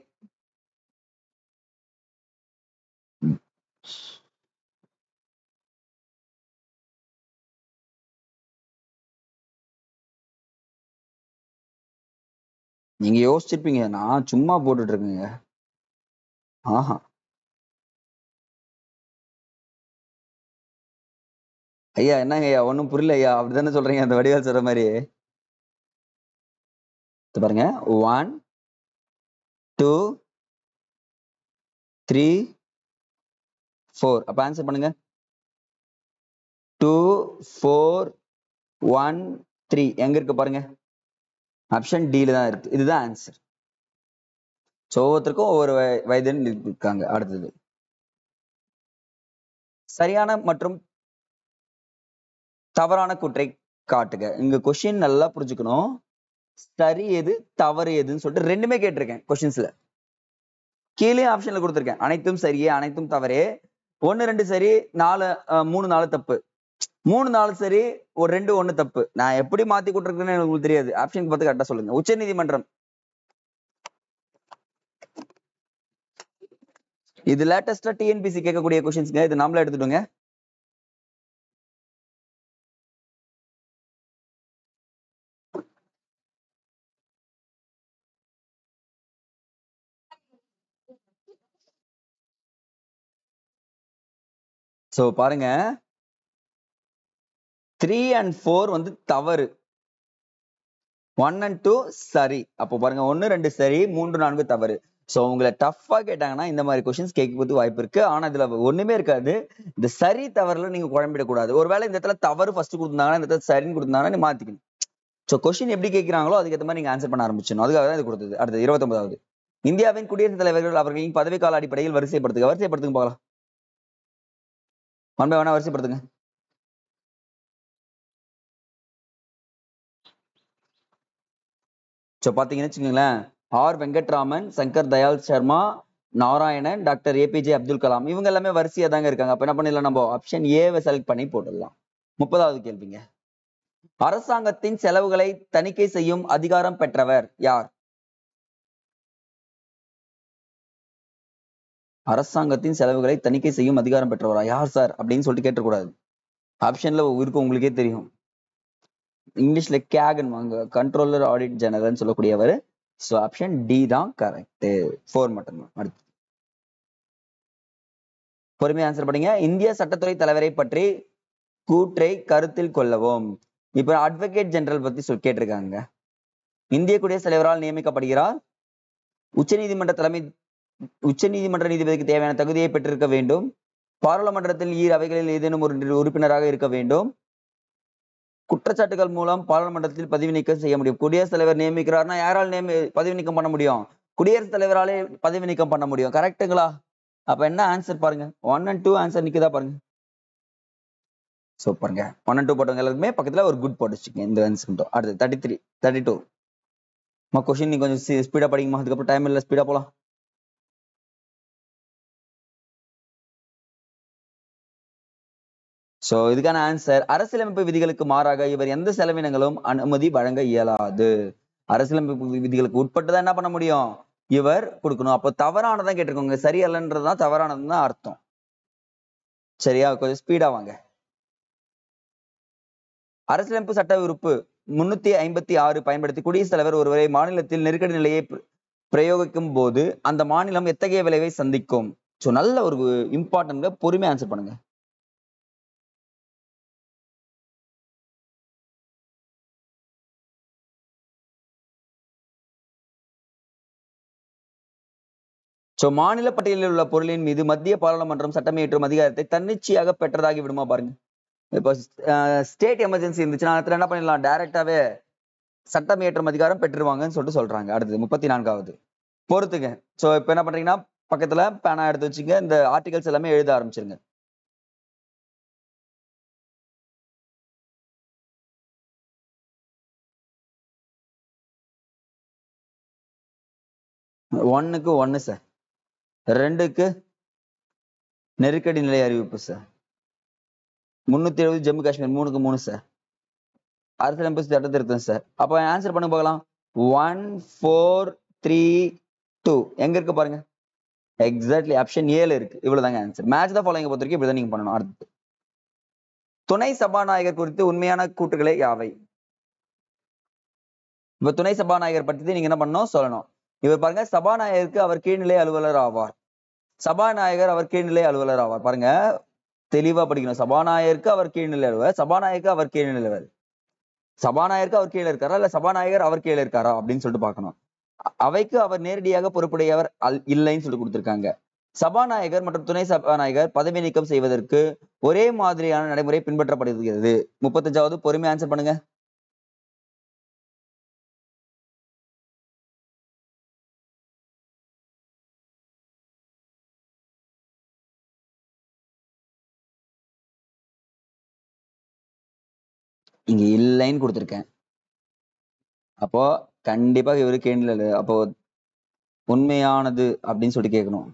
நீங்க யோசிச்சிருப்பீங்க நான் சும்மா போட்டுட்டு இருக்கேங்க ஆஹா ஐயா என்னங்க ஐயா ஒன்றும் புரியல ஐயா அப்படிதானே சொல்றீங்க அந்த வடிவேல் சொல்ற மாதிரி இது பாருங்க ஒன் டூ த்ரீ ஃபோர் அப்ப ஆன்சர் பண்ணுங்க டூ ஃபோர் ஒன் த்ரீ எங்க இருக்கு பாருங்க ஆப்ஷன் டில தான் இருக்கு இதுதான் ஆன்சர் ஸோ ஒவ்வொருத்தருக்கும் ஒவ்வொரு வய- வயதுன்னு இருக்காங்க அடுத்தது சரியான மற்றும் தவறான கூற்றை காட்டுக இங்க கொஸ்டின் நல்லா புரிஞ்சுக்கணும் சரி எது தவறு எதுன்னு சொல்லிட்டு ரெண்டுமே கேட்டிருக்கேன் கொஸ்டின்ஸ்ல கீழே ஆப்ஷன்ல கொடுத்திருக்கேன் அனைத்தும் சரியே அனைத்தும் தவறே ஒன்னு ரெண்டு சரி நாலு அஹ், மூணு நாலு தப்பு மூணு நாலு சரி ஒரு ரெண்டு ஒண்ணு தப்பு நான் எப்படி மாத்தி கொடுத்துருக்கேன்னு எனக்கு உங்களுக்கு தெரியாது ஆப்ஷன் பார்த்து கரெக்டா சொல்லுங்க உச்ச நீதிமன்றம் இது லேட்டஸ்டா டிஎன்பிசி கேட்கக்கூடிய கொஸ்டின்ஸ்ங்க இது நாமளே எடுத்துட்டோங்க சோ பாருங்க த்ரீ அண்ட் ஃபோர் வந்து தவறு ஒன் அண்ட் டூ சரி அப்போ பாருங்க ஒன்னு ரெண்டு சரி மூன்று நான்கு தவறு சோ உங்களை டஃப்பா கேட்டாங்கன்னா இந்த மாதிரி கொஸ்டின்ஸ் கேட்கறது வாய்ப்பு இருக்கு ஆனா இதுல ஒண்ணுமே இருக்காது இந்த சரி தவறுல நீங்க குழம்பிடக்கூடாது ஒருவேளை இந்த இடத்துல தவறு ஃபர்ஸ்ட் கொடுத்தாங்கன்னா இந்த இடத்துல சரின்னு கொடுத்தாங்கன்னா நீ மாத்திக்கணும் சோ கொஸ்டின் எப்படி கேட்கிறாங்களோ அதுக்கேற்ற மாதிரி நீங்க ஆன்சர் பண்ண ஆரம்பிச்சணும் அதுக்காக தான் இது கொடுத்தது அடுத்து இருபத்தொன்பதாவது இந்தியாவின் குடியரசுத் தலைவர்கள் அவர்களின் பதவிக்கால அடிப்படையில் வரிசைப்படுத்துங்க வரிசைப்படுத்துங்க பார்க்கலாம் ஒன் பை ஒன்னா வரிசைப்படுத்துங்க ஸோ பார்த்தீங்கன்னு வச்சுக்கோங்களேன் R Venkataraman Shankar Dayal Sharma Narayanan doctor APJ Abdul Kalam இவங்க எல்லாமே வரிசையா தாங்க இருக்காங்க அப்ப என்ன பண்ணிடலாம் நம்ம ஆப்ஷன் ஏவை செலக்ட் பண்ணி போட்டுடலாம் முப்பதாவது கேள்விங்க அரசாங்கத்தின் செலவுகளை தணிக்கை செய்யும் அதிகாரம் பெற்றவர் யார் அரசாங்கத்தின் செலவுகளை தணிக்கை செய்யும் அதிகாரம் பெற்றவரா யார் சார் அப்படின்னு சொல்லிட்டு கேட்டக்கூடாது ஆப்ஷன்ல இருக்கு உங்களுக்கே தெரியும் இங்கிலீஷ்ல கேகன் வாங்க கண்ட்ரோலர் ஆடிட் ஜெனரல்னு சொல்லக்கூடியவர் ஸோ ஆப்ஷன் டி தான் கரெக்ட் ஃபோர் மட்டும்தான் அடுத்து பொறுமையா ஆன்சர் பண்ணீங்க இந்திய சட்டத்துறை தலைவரை பற்றி கூற்றை கருத்தில் கொள்ளவும் இப்ப அட்வொகேட் ஜெனரல் பத்தி சொல் கேட்டிருக்காங்க இந்திய குடியரசுத் தலைவரால் நியமிக்கப்படுகிறார் உச்சநீதிமன்ற தலைமை உச்சநீதிமன்ற நீதிபதிக்கு தேவையான தகுதியை பெற்றிருக்க வேண்டும் பாராளுமன்றத்தில் ஈர் அவைகளில் ஏதேனும் ஒரு உறுப்பினராக இருக்க வேண்டும் குற்றச்சாட்டுகள் மூலம் பாராளுமன்றத்தில் பதவி நீக்கம் செய்ய முடியும் குடியரசுத் தலைவர் நியமிக்கிறார்னா யாரால் நியமி பதவி நீக்கம் பண்ண முடியும் குடியரசுத் தலைவராலே பதவி நீக்கம் பண்ண முடியும் கரெக்ட்டுங்களா அப்ப என்ன ஆன்சர் பாருங்க ஒன் அண்ட் டூ ஆன்சர் நிக்குதா பாருங்க சூப்பருங்க ஒன் அண்ட் டூ போட்டவங்க எல்லாருக்குமே பக்கத்துல ஒரு குட் போட்டு வச்சுக்கோங்க இந்த ஆன்சர் மட்டும் அடுத்து தேர்ட்டி த்ரீ தேர்ட்டி டூ மா கொஸ்டின் நீ கொஞ்சம் ஸ்பீடா படிங்கம்மா அதுக்கப்புறம் டைம் இல்லை ஸ்பீடா போலாம் சோ இதுக்கான ஆன்சர் அரசியலமைப்பு விதிகளுக்கு மாறாக இவர் எந்த செலவினங்களும் அனுமதி வழங்க இயலாது அரசியலமைப்பு விதிகளுக்கு உட்பட்டு என்ன பண்ண முடியும் இவர் கொடுக்கணும் அப்போ தவறானதான் கேட்டிருக்கோங்க சரியல்லன்றதுதான் தவறானதுன்னு தான் அர்த்தம் சரியா கொஞ்சம் ஸ்பீடா வாங்க அரசியலமைப்பு சட்ட உறுப்பு முன்னூத்தி ஐம்பத்தி ஆறு பயன்படுத்தி குடியரசுத் தலைவர் ஒருவரை மாநிலத்தில் நெருக்கடி நிலையை பிர- பிரயோகிக்கும் போது அந்த மாநிலம் எத்தகைய விளைவை சந்திக்கும் சோ நல்ல ஒரு இம்பார்ட்டன்ட் பொறுமையா ஆன்சர் பண்ணுங்க சோ மாநில பட்டியலில் உள்ள பொருளின் மீது மத்திய பாராளுமன்றம் சட்டமியற்றும் அதிகாரத்தை தன்னிச்சையாக பெற்றதாகி விடுமா பாருங்க இப்போ ஸ்டேட் எமர்ஜென்சி இருந்துச்சுன்னா அந்த இடத்துல என்ன பண்ணிடலாம் டைரக்டாவே சட்டம் இயற்றும் அதிகாரம் பெற்றுருவாங்கன்னு சொல்லிட்டு சொல்றாங்க அடுத்தது முப்பத்தி நான்காவது பொறுத்துங்க சோ இப்போ என்ன பண்றீங்கன்னா பக்கத்துல பேனா எடுத்து வச்சுங்க இந்த ஆர்டிகல்ஸ் எல்லாமே எழுத ஆரம்பிச்சிருங்க ஒன்னுக்கு ஒன்னு சார் ரெண்டுக்கு நெருக்கடி நிலை அறிவிப்பு சார் முன்னூத்தி எழுபது ஜம்மு காஷ்மீர் மூணுக்கு மூணு சார் அரசியலமைப்பு சட்ட திருத்தம் சார் அப்ப ஆன்சர் பண்ண பார்க்கலாம் ஒன் ஃபோர் த்ரீ டூ எங்க இருக்கு பாருங்க எக்ஸாக்ட்லி ஆப்ஷன் ஏழு இருக்கு இவ்வளவுதாங்க ஆன்சர் மேட்ச் தான் ஃபாலோயிங் பொறுத்த வரைக்கும் இப்படிதான் நீங்க பண்ணணும் அடுத்து துணை சபாநாயகர் குறித்து உண்மையான கூற்றுகளே யாவை இப்ப துணை சபாநாயகர் பற்றி நீங்க என்ன பண்ணணும் சொல்லணும் இவர் பாருங்க சபாநாயகருக்கு அவர் கீழ்நிலை அலுவலர் ஆவார் சபாநாயகர் அவர் கீழ்நிலை அலுவலர் ஆவார் பாருங்க தெளிவா படிக்கணும் சபாநாயகருக்கு அவர் கீழ்நிலை அலுவலர் சபாநாயகருக்கு அவர் கீழ்நிலை அலுவலர் சபாநாயகருக்கு அவர் கீழே இருக்காரா இல்ல சபாநாயகர் அவர் கீழே இருக்காரா அப்படின்னு சொல்லிட்டு பார்க்கணும் அ- அவைக்கு அவர் நேரடியாக பொறுப்புடையவர் அல்- இல்லைன்னு சொல்லி கொடுத்திருக்காங்க சபாநாயகர் மற்றும் துணை சபாநாயகர் பதவி நீக்கம் செய்வதற்கு ஒரே மாதிரியான நடைமுறை பின்பற்றப்படுகிறது முப்பத்தஞ்சாவது பொறுமை ஆன்சர் பண்ணுங்க இங்க இல்லைன்னு கொடுத்திருக்கேன் அப்போ கண்டிப்பா இவரு கேள்வி அப்போ உண்மையானது அப்படின்னு சொல்லிட்டு கேட்கணும்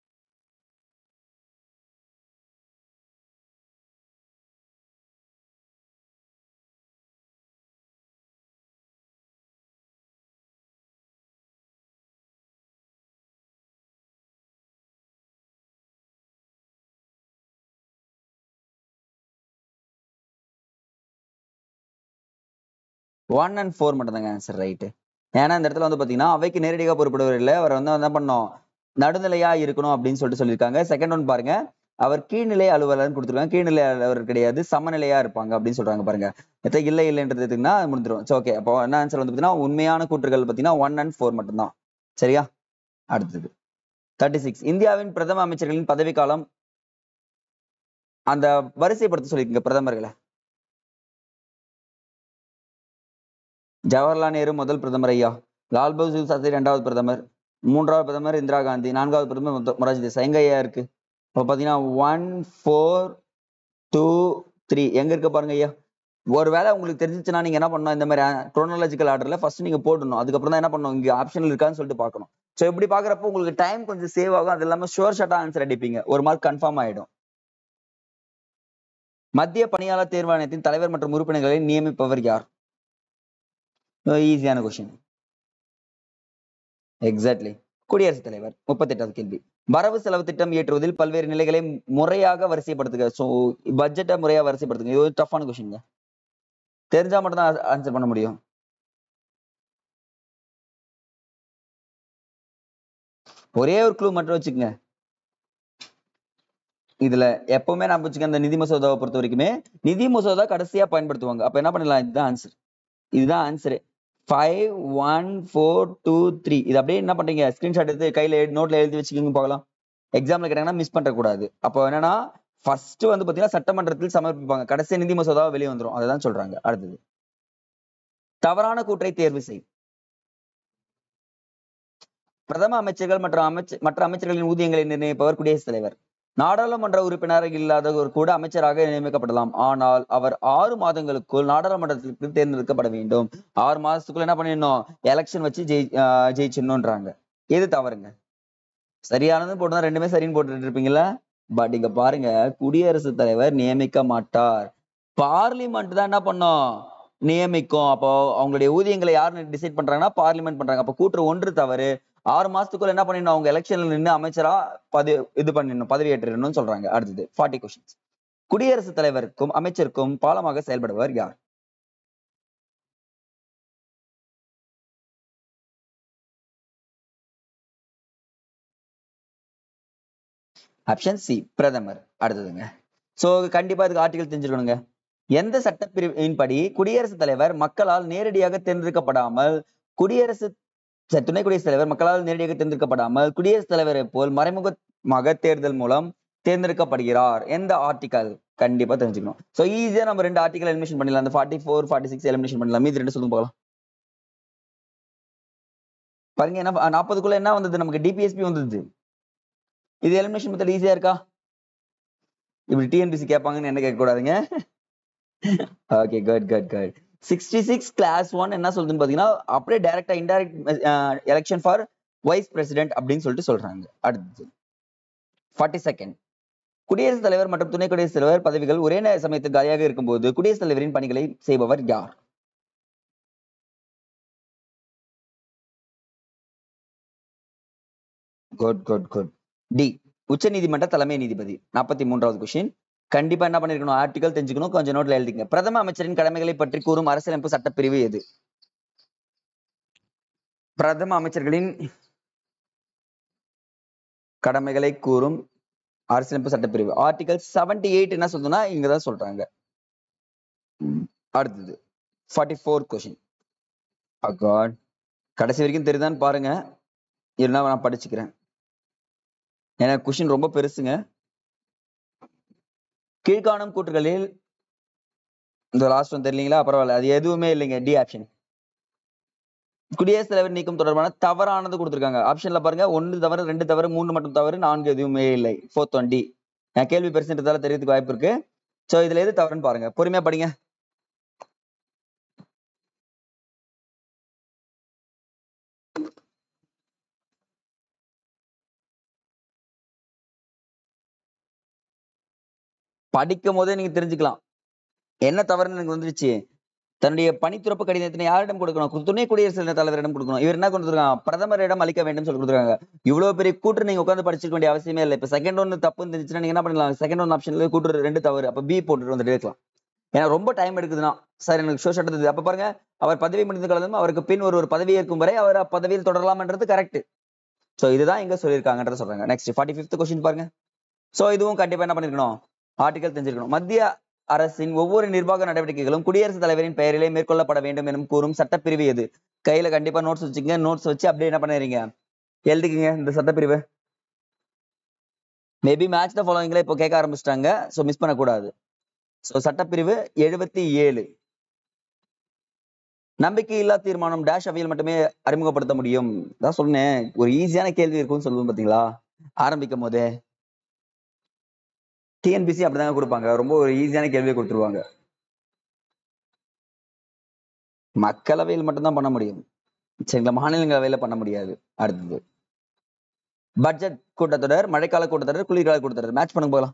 ஒன் அண்ட் ஃபோர் மட்டும் தாங்க ஆன்சர் ரைட்டு ஏன்னா இந்த இடத்துல வந்து பாத்தீங்கன்னா அவைக்கு நேரடியாக பொறுப்படுவர் இல்லை அவர் வந்து என்ன பண்ணோம் நடுநிலையா இருக்கணும் அப்படின்னு சொல்லிட்டு சொல்லியிருக்காங்க செகண்ட் ஒன் பாருங்க அவர் கீழ்நிலை அலுவலர்னு கொடுத்துருக்காங்க கீழ்நிலை அலுவலர் கிடையாது சமநிலையா இருப்பாங்க அப்படின்னு சொல்றாங்க பாருங்க எத்த இல்லை இல்லைன்றது எதுக்குன்னா முடிஞ்சிடும் சரி ஓகே அப்போ என்ன ஆன்சர் வந்து பாத்தீங்கன்னா உண்மையான கூற்றுகள் பாத்தீங்கன்னா ஒன் அண்ட் ஃபோர் மட்டும்தான் சரியா அடுத்தது தேர்ட்டி சிக்ஸ் இந்தியாவின் பிரதம அமைச்சர்களின் பதவிக்காலம் அந்த வரிசைப்படுத்த சொல்லியிருக்கீங்க பிரதமர்களை ஜவஹர்லால் நேரு முதல் பிரதமர் ஐயா லால் பகதூர் சாஸ்திரி இரண்டாவது பிரதமர் மூன்றாவது பிரதமர் இந்திரா காந்தி நான்காவது பிரதமர் மொத்த- மொரார்ஜி தேசாய் எங்க ஐயா இருக்கு இப்போ பாத்தீங்கன்னா ஒன் ஃபோர் டூ த்ரீ எங்க இருக்கு பாருங்க ஐயா ஒருவேளை உங்களுக்கு தெரிஞ்சிச்சுன்னா நீங்க என்ன பண்ணணும் இந்த மாதிரி குரோனாலஜிக்கல் ஆர்டர்ல ஃபர்ஸ்ட் நீங்க போடணும் அதுக்கப்புறம் தான் என்ன பண்ணணும் இங்க ஆப்ஷன் இருக்கான்னு சொல்லிட்டு பார்க்கணும் ஸோ இப்படி பாக்குறப்போ உங்களுக்கு டைம் கொஞ்சம் சேவ் ஆகும் அது இல்லாம ஷோர் ஷாட்டா ஆன்சர் அடிப்பீங்க ஒரு மார்க் கன்ஃபார்ம் ஆயிடும் மத்திய பணியாளர் தேர்வாணையத்தின் தலைவர் மற்றும் உறுப்பினர்களை நியமிப்பவர் யார் ஈஸியான கொஸ்டின் எக்ஸாக்ட்லி குடியரசுத் தலைவர் முப்பத்தெட்டாவது கேள்வி வரவு செலவு திட்டம் இயற்றுவதில் பல்வேறு நிலைகளை முறையாக வரிசைப்படுத்துக ஸோ பட்ஜெட்டை முறையாக வரிசைப்படுத்துங்க இது ஒரு டஃப்பான கொஸ்டின் தெரிஞ்சா மட்டும் தான் ஆன்சர் பண்ண முடியும் ஒரே ஒரு க்ளூ மட்டும் வச்சுக்கோங்க இதுல எப்பவுமே நான் வச்சுக்க அந்த நிதி மசோதாவை பொறுத்த வரைக்குமே நிதி மசோதா கடைசியா பயன்படுத்துவாங்க அப்ப என்ன பண்ணலாம் இதுதான் ஆன்சர் இதுதான் answer five one four two three இது அப்படியே என்ன பண்றீங்க ஸ்கிரீன்ஷாட் எடுத்து கையில நோட்ல எழுதி வச்சுக்கிங்க பார்க்கலாம் எக்ஸாம்ல கேட்டாங்கன்னா மிஸ் பண்ண கூடாது அப்போ என்னன்னா ஃபர்ஸ்ட் வந்து பாத்தீங்கன்னா சட்டமன்றத்தில் சமர்ப்பிப்பாங்க கடைசி நிதி மசோதா வெளியே வந்துரும் அதுதான் சொல்றாங்க அடுத்தது தவறான கூற்றை தேர்வு செய் பிரதம அமைச்சர்கள் மற்றும் அமைச்ச மற்ற அமைச்சர்களின் ஊதியங்களை நிர்ணயிப்பவர் குடியரசுத் தலைவர் நாடாளுமன்ற உறுப்பினர் இல்லாதவர் கூட அமைச்சராக நியமிக்கப்படலாம் ஆனால் அவர் ஆறு மாதங்களுக்குள் நாடாளுமன்றத்திற்கு தேர்ந்தெடுக்கப்பட வேண்டும் ஆறு மாசத்துக்குள்ள என்ன பண்ணிடணும் எலெக்ஷன் வச்சு ஜெயி ஆஹ் ஜெயிச்சிடணும்ன்றாங்க எது தவறுங்க சரியானது போட்டுதான் ரெண்டுமே சரின்னு போட்டுட்டு இருப்பீங்களா பட் இங்க பாருங்க குடியரசுத் தலைவர் நியமிக்க மாட்டார் பார்லிமெண்ட் தான் என்ன பண்ணும் நியமிக்கும் அப்போ அவங்களுடைய ஊதியங்களை யார் டிசைட் பண்றாங்கன்னா பார்லிமெண்ட் பண்றாங்க அப்போ கூற்று ஒன்று தவறு ஆறு மாசத்துக்குள்ள என்ன பண்ணிடணும் அவங்க எலெக்ஷன்ல நின்று அமைச்சரா பதவி இது பண்ணிடணும் பதவியேற்றணும்னு சொல்றாங்க அடுத்தது ஃபார்ட்டி கொஸ்டின்ஸ் குடியரசுத் தலைவருக்கும் அமைச்சருக்கும் பாலமாக செயல்படுவர் யார் ஆப்ஷன் சி பிரதமர் அடுத்ததுங்க சோ கண்டிப்பா இதுக்கு ஆர்டிகல் தெரிஞ்சிருக்கணுங்க எந்த சட்டப்பிரிவின்படி குடியரசுத் தலைவர் மக்களால் நேரடியாக தேர்ந்தெடுக்கப்படாமல் குடியரசு சரி, துணை குடியரசுத் தலைவர் மக்களால் நேரடியாக தேர்ந்தெடுக்கப்படாமல் குடியரசுத் தலைவரை போல் மறைமுகமாக தேர்தல் மூலம் தேர்ந்தெடுக்கப்படுகிறார் எந்த ஆர்டிகல் கண்டிப்பா தெரிஞ்சுக்கணும் சோ ஈஸியா நம்ம ரெண்டு ஆர்டிகல் எலிமினேஷன் பண்ணிடலாம் அந்த forty four forty six elimination பண்ணலாம் மீதி ரெண்டு சொல்லுங்க பார்க்கலாம் பாருங்க என்ன நாற்பதுக்குள்ள என்ன வந்தது நமக்கு டிபிஎஸ்பி வந்தது இது எலிமினேஷன் மெத்தட் ஈஸியா இருக்கா இப்படி டிஎன்பிசி கேட்பாங்கன்னு என்ன கேட்க கூடாதுங்க okay good good good sixty six class one என்ன சொல்லுதுன்னு பாத்தீங்கன்னா அப்படியே டைரக்டா indirect election for vice president அப்படின்னு சொல்லிட்டு சொல்றாங்க அடுத்தது ஃபார்ட்டி செகண்ட் குடியரசுத் தலைவர் மற்றும் துணை குடியரசுத் தலைவர் பதவிகள் ஒரே நே- சமயத்தில் காலியாக இருக்கும்போது குடியரசுத் தலைவரின் பணிகளை செய்பவர் யார் குட் குட் குட் டி உச்ச நீதிமன்ற தலைமை நீதிபதி நாற்பத்தி மூன்றாவது கொஸ்டின் கண்டிப்பா என்ன பண்ணிருக்கணும் ஆர்டிகல் தெரிஞ்சுக்கணும் கொஞ்சம் நோட்ல எழுதிங்க பிரதம அமைச்சரின் கடமைகளை பற்றி கூறும் அரசியலமைப்பு சட்டப்பிரிவு எது பிரதம அமைச்சர்களின் கடமைகளை கூறும் அரசியலமைப்பு சட்டப்பிரிவு ஆர்டிகல் 78 எயிட் என்ன சொல்லுதுன்னா இங்கதான் சொல்றாங்க ம், அடுத்தது ஃபார்ட்டி ஃபோர் கொஸ்டின் அகாட் கடைசி வரைக்கும் தெரியுதான்னு பாருங்க இல்லைன்னா நான் படிச்சுக்கிறேன் ஏன்னா கொஸ்டின் ரொம்ப பெருசுங்க கீழ்காணும் கூற்றுகளில் இந்த லாஸ்ட் ஒன் தெரியலீங்களா பரவாயில்ல அது எதுவுமே இல்லைங்க டி ஆப்ஷன் குடியரசுத் தலைவர் நீக்கம் தொடர்பான தவறானது கொடுத்துருக்காங்க ஆப்ஷன்ல பாருங்க ஒன்று தவறு ரெண்டு தவறு மூணு மட்டும் தவறு நான்கு எதுவுமே இல்லை ஃபோர்த் ஒன் டி கேள்வி பெருசுன்றதால தெரியறதுக்கு வாய்ப்பு இருக்கு சோ இதுல எது தவறுன்னு பாருங்க பொறுமையா படிங்க படிக்கும் போதே நீங்க தெரிஞ்சுக்கலாம் என்ன தவறுன்னு எனக்கு வந்துருச்சு தன்னுடைய பணித்துறப்பு கடிதத்தினை யாரிடம் கொடுக்கணும் துணை குடியரசுத் தலைவரிடம் கொடுக்கணும் இவர் என்ன கொடுத்துருக்காங்க பிரதமரிடம் அளிக்க வேண்டும் சொல்லி கொடுத்துருக்காங்க இவ்வளவு பெரிய கூற்று நீங்க உட்காந்து படிச்சுக்க வேண்டிய அவசியமே இல்லை இப்ப செகண்ட் ஒன்னு தப்புன்னு தெரிஞ்சுன்னா நீங்க என்ன பண்ணலாம் செகண்ட் ஒன் ஆப்ஷன்ல கூற்று ரெண்டு தவறு அப்ப பி போட்டுட்டு வந்துட்டு இருக்கலாம் ஏன்னா ரொம்ப டைம் எடுக்குதுன்னா சார் எனக்கு ஷோ ஷட்டது அப்ப பாருங்க அவர் பதவி முடிந்து கலந்தும் அவருக்கு பின் ஒரு ஒரு பதவி ஏற்கும் வரை அவர் அப்பதவியில் தொடரலாம்ன்றது கரெக்ட் சோ இதுதான் இங்க சொல்லியிருக்காங்கன்றத சொல்றாங்க நெக்ஸ்ட் ஃபார்ட்டி ஃபிஃப்த் கொஸ்டின் பாருங்க சோ இதுவும் கண்டிப்பா என்ன பண்ணிருக்கணும் ஆர்டிகல் தெரிஞ்சிருக்கணும் மத்திய அரசின் ஒவ்வொரு நிர்வாக நடவடிக்கைகளும் குடியரசுத் தலைவரின் பெயரிலே மேற்கொள்ளப்பட வேண்டும் எனும் கூறும் சட்டப்பிரிவு எது கையில கண்டிப்பா நோட்ஸ் வச்சுக்கங்க நோட்ஸ் வச்சு அப்படியே என்ன பண்ணுறீங்க எழுதிக்கங்க இந்த சட்டப்பிரிவு மேபி மேட்ச் த ஃபாலோவிங்ல இப்போ கேட்க ஆரம்பிச்சிட்டாங்க ஸோ மிஸ் பண்ணக்கூடாது ஸோ சட்டப்பிரிவு எழுபத்தி ஏழு நம்பிக்கையில்லா தீர்மானம் டேஷ் அவையில் மட்டுமே அறிமுகப்படுத்த முடியும் தான் சொன்னேன் ஒரு ஈஸியான கேள்வி இருக்கும்னு சொல்லுவோம் பாத்தீங்களா ஆரம்பிக்கும் போதே டிஎன்பிசி அப்படிதாங்க கொடுப்பாங்க ரொம்ப ஒரு ஈஸியான கேள்வியை கொடுத்துருவாங்க மக்களவையில் மட்டும்தான் பண்ண முடியும் சரிங்களா மாநிலங்களவையில பண்ண முடியாது அடுத்தது பட்ஜெட் கூட்டத்தொடர் மழைக்கால கூட்டத்தொடர் குளிர்கால கூட்டத்தொடர் மேட்ச் பண்ணுங்க போகலாம்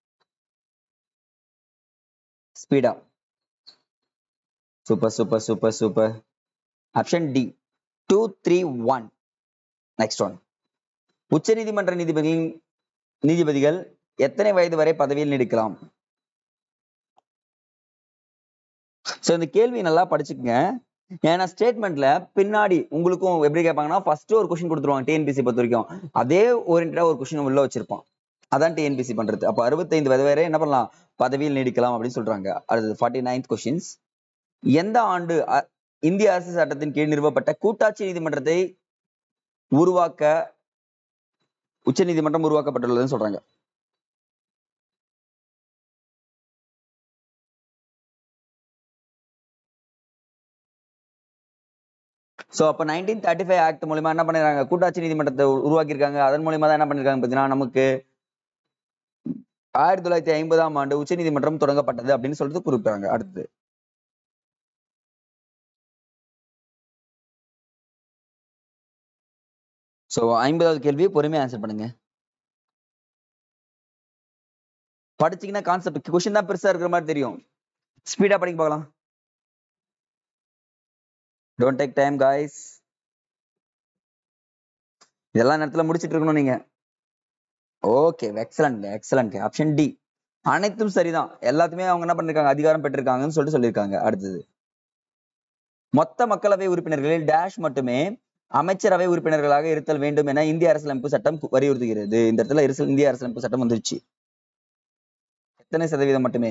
ஸ்பீடா super super super super option D two three one next one உச்சநீதிமன்ற நீதிபதிகளின் நீதிபதிகள் எத்தனை வயது வரை பதவியில் நீடிக்கலாம் சோ இந்த கேள்வி நல்லா படிச்சுக்கங்க ஏன்னா ஸ்டேட்மெண்ட்ல பின்னாடி உங்களுக்கும் எப்படி கேட்பாங்கன்னா ஃபர்ஸ்ட் ஒரு கொஸ்டின் கொடுத்துருவாங்க டிஎன்பிசி பொறுத்த வரைக்கும் அதே ஓரியன்டா ஒரு கொஸ்டின் உள்ள வச்சிருப்பான் அதான் டிஎன்பிசி பண்றது அப்ப அறுபத்தைந்து வயது வரை என்ன பண்ணலாம் பதவியில் நீடிக்கலாம் அப்படின்னு சொல்றாங்க அடுத்தது ஃபார்ட்டி நைன்த் கொஸ்டின்ஸ் எந்த ஆண்டு அ- இந்திய அரசு சட்டத்தின் கீழ் நிறுவப்பட்ட கூட்டாட்சி நீதிமன்றத்தை உருவாக்க உச்ச நீதிமன்றம் உருவாக்கப்பட்டுள்ளதுன்னு சொல்றாங்க சோ அப்ப நைன்டீன் தேர்ட்டி ஃபைவ் ஆக்ட் மூலமா என்ன பண்ணிருக்காங்க கூட்டாட்சி நீதிமன்றத்தை உ- உருவாக்கியிருக்காங்க அதன் மூலியமா தான் என்ன பண்ணிருக்காங்க பாத்தீங்கன்னா நமக்கு ஆயிரத்தி தொள்ளாயிரத்தி ஐம்பதாம் ஆண்டு உச்ச நீதிமன்றம் தொடங்கப்பட்டது அப்படின்னு சொல்லிட்டு குறிப்பிடுறாங்க அடுத்தது சோ ஐம்பதாவது கேள்வி பொறுமையா ஆன்சர் பண்ணுங்க படிச்சீங்கன்னா கான்செப்ட் கொஸ்டின் தான் பெருசா இருக்கிற மாதிரி தெரியும் ஸ்பீடா படிக்க பார்க்கலாம் டோன்ட் டேக் டைம் காய்ஸ் இதெல்லாம் நேரத்துல முடிச்சிட்டு இருக்கணும் நீங்க okay excellent excellent option D அனைத்தும் சரிதான் எல்லாத்துமே அவங்க என்ன பண்ணிருக்காங்க அதிகாரம் பெற்றிருக்காங்கன்னு சொல்லிட்டு சொல்லியிருக்காங்க அடுத்தது மொத்த மக்களவை உறுப்பினர்களில் டேஷ் மட்டுமே அமைச்சரவை உறுப்பினர்களாக இருத்தல் வேண்டும் என இந்திய அரசியலமைப்பு சட்டம் கு- வலியுறுத்துகிறது இந்த இடத்துல அரசியல் இந்திய அரசியலமைப்பு சட்டம் வந்துருச்சு எத்தனை சதவீதம் மட்டுமே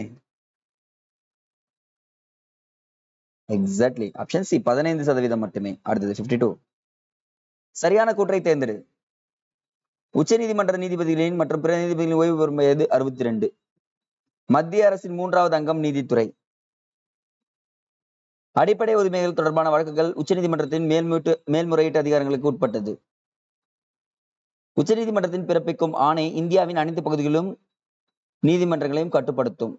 எக்ஸாக்ட்லி ஆப்ஷன் சி பதினைந்து சதவீதம் மட்டுமே அடுத்தது 52 டூ சரியான கூற்றை தேர்ந்தெடு உச்சநீதிமன்ற நீதிபதிகளின் மற்றும் பிற நீதிபதிகளின் ஓய்வு பெறும் வயது அறுபத்தி ரெண்டு மத்திய அரசின் மூன்றாவது அங்கம் நீதித்துறை அடிப்படை உரிமைகள் தொடர்பான வழக்குகள் உச்சநீதிமன்றத்தின் மேல்முட்டு மேல்முறையீட்டு அதிகாரங்களுக்கு உட்பட்டது உச்சநீதிமன்றத்தின் பிறப்பிக்கும் ஆணை இந்தியாவின் அனைத்து பகுதிகளிலும் நீதிமன்றங்களையும் கட்டுப்படுத்தும்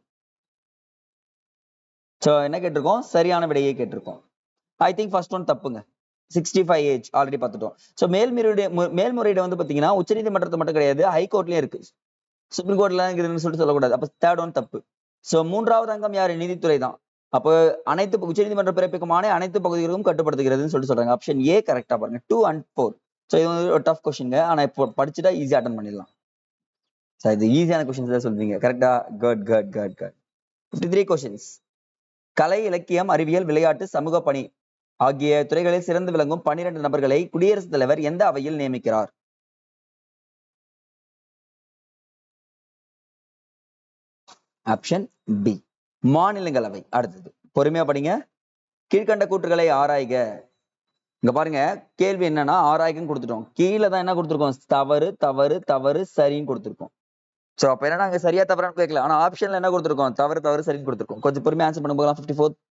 சோ என்ன கேட்டிருக்கோம் சரியான விடையை கேட்டிருக்கோம் ஐ திங்க் ஃபர்ஸ்ட் ஒன் தப்புங்க சிக்ஸ்டி ஃபைவ் ஏஜ் ஆல்ரெடி பார்த்துட்டோம் ஸோ மேல்முறையீடு மு- மேல்முறையீடு வந்து பாத்தீங்கன்னா உச்சநீதிமன்றத்தை மட்டும் கிடையாது ஹைகோர்ட்லயும் இருக்கு சுப்ரீம் கோர்ட்ல இருக்குதுன்னு சொல்லிட்டு சொல்லக்கூடாது அப்ப தேர்ட் ஒன் தப்பு சோ மூன்றாவது அங்கம் யாரு நீதித்துறை தான் அப்போ அனைத்து ப- உச்சநீதிமன்றம் பிறப்பிக்கும் ஆணை அனைத்து பகுதிகளுக்கும் கட்டுப்படுத்துகிறதுன்னு சொல்லிட்டு சொல்றாங்க ஆப்ஷன் ஏ கரெக்டா பாருங்க டூ அண்ட் ஃபோர் ஸோ இது வந்து ஒரு டஃப் கொஸ்டின் ஆனா இப்போ படிச்சுட்டா ஈஸியா அட்டன் பண்ணிடலாம் சார் இது ஈஸியான கொஸ்டின்ஸ் தான் சொல்றீங்க கரெக்டா good good good good fifty three questions கலை இலக்கியம் அறிவியல் விளையாட்டு சமூக பணி ஆகிய துறைகளில் சிறந்து விளங்கும் பன்னிரண்டு நபர்களை குடியரசுத் தலைவர் எந்த அவையில் நியமிக்கிறார் ஆப்ஷன் பி மாநிலங்களவை அடுத்தது பொறுமையா படிங்க கீழ்கண்ட கூற்றுகளை ஆராய்க இங்க பாருங்க கேள்வி என்னன்னா ஆராய்கன்னு கொடுத்துட்டோம் கீழே தான் என்ன கொடுத்துருக்கோம் தவறு தவறு தவறு சரின்னு கொடுத்துருக்கோம் சோ அப்ப என்ன நாங்க சரியா தவறான்னு கேட்கல ஆனா ஆப்ஷன்ல என்ன கொடுத்துருக்கோம் தவறு தவறு சரின்னு கொடுத்துருக்கோம் கொஞ்சம் பொறுமையா ஆன்சர் பண்ண போகலாம் ஃபிஃப்டி ஃபோர்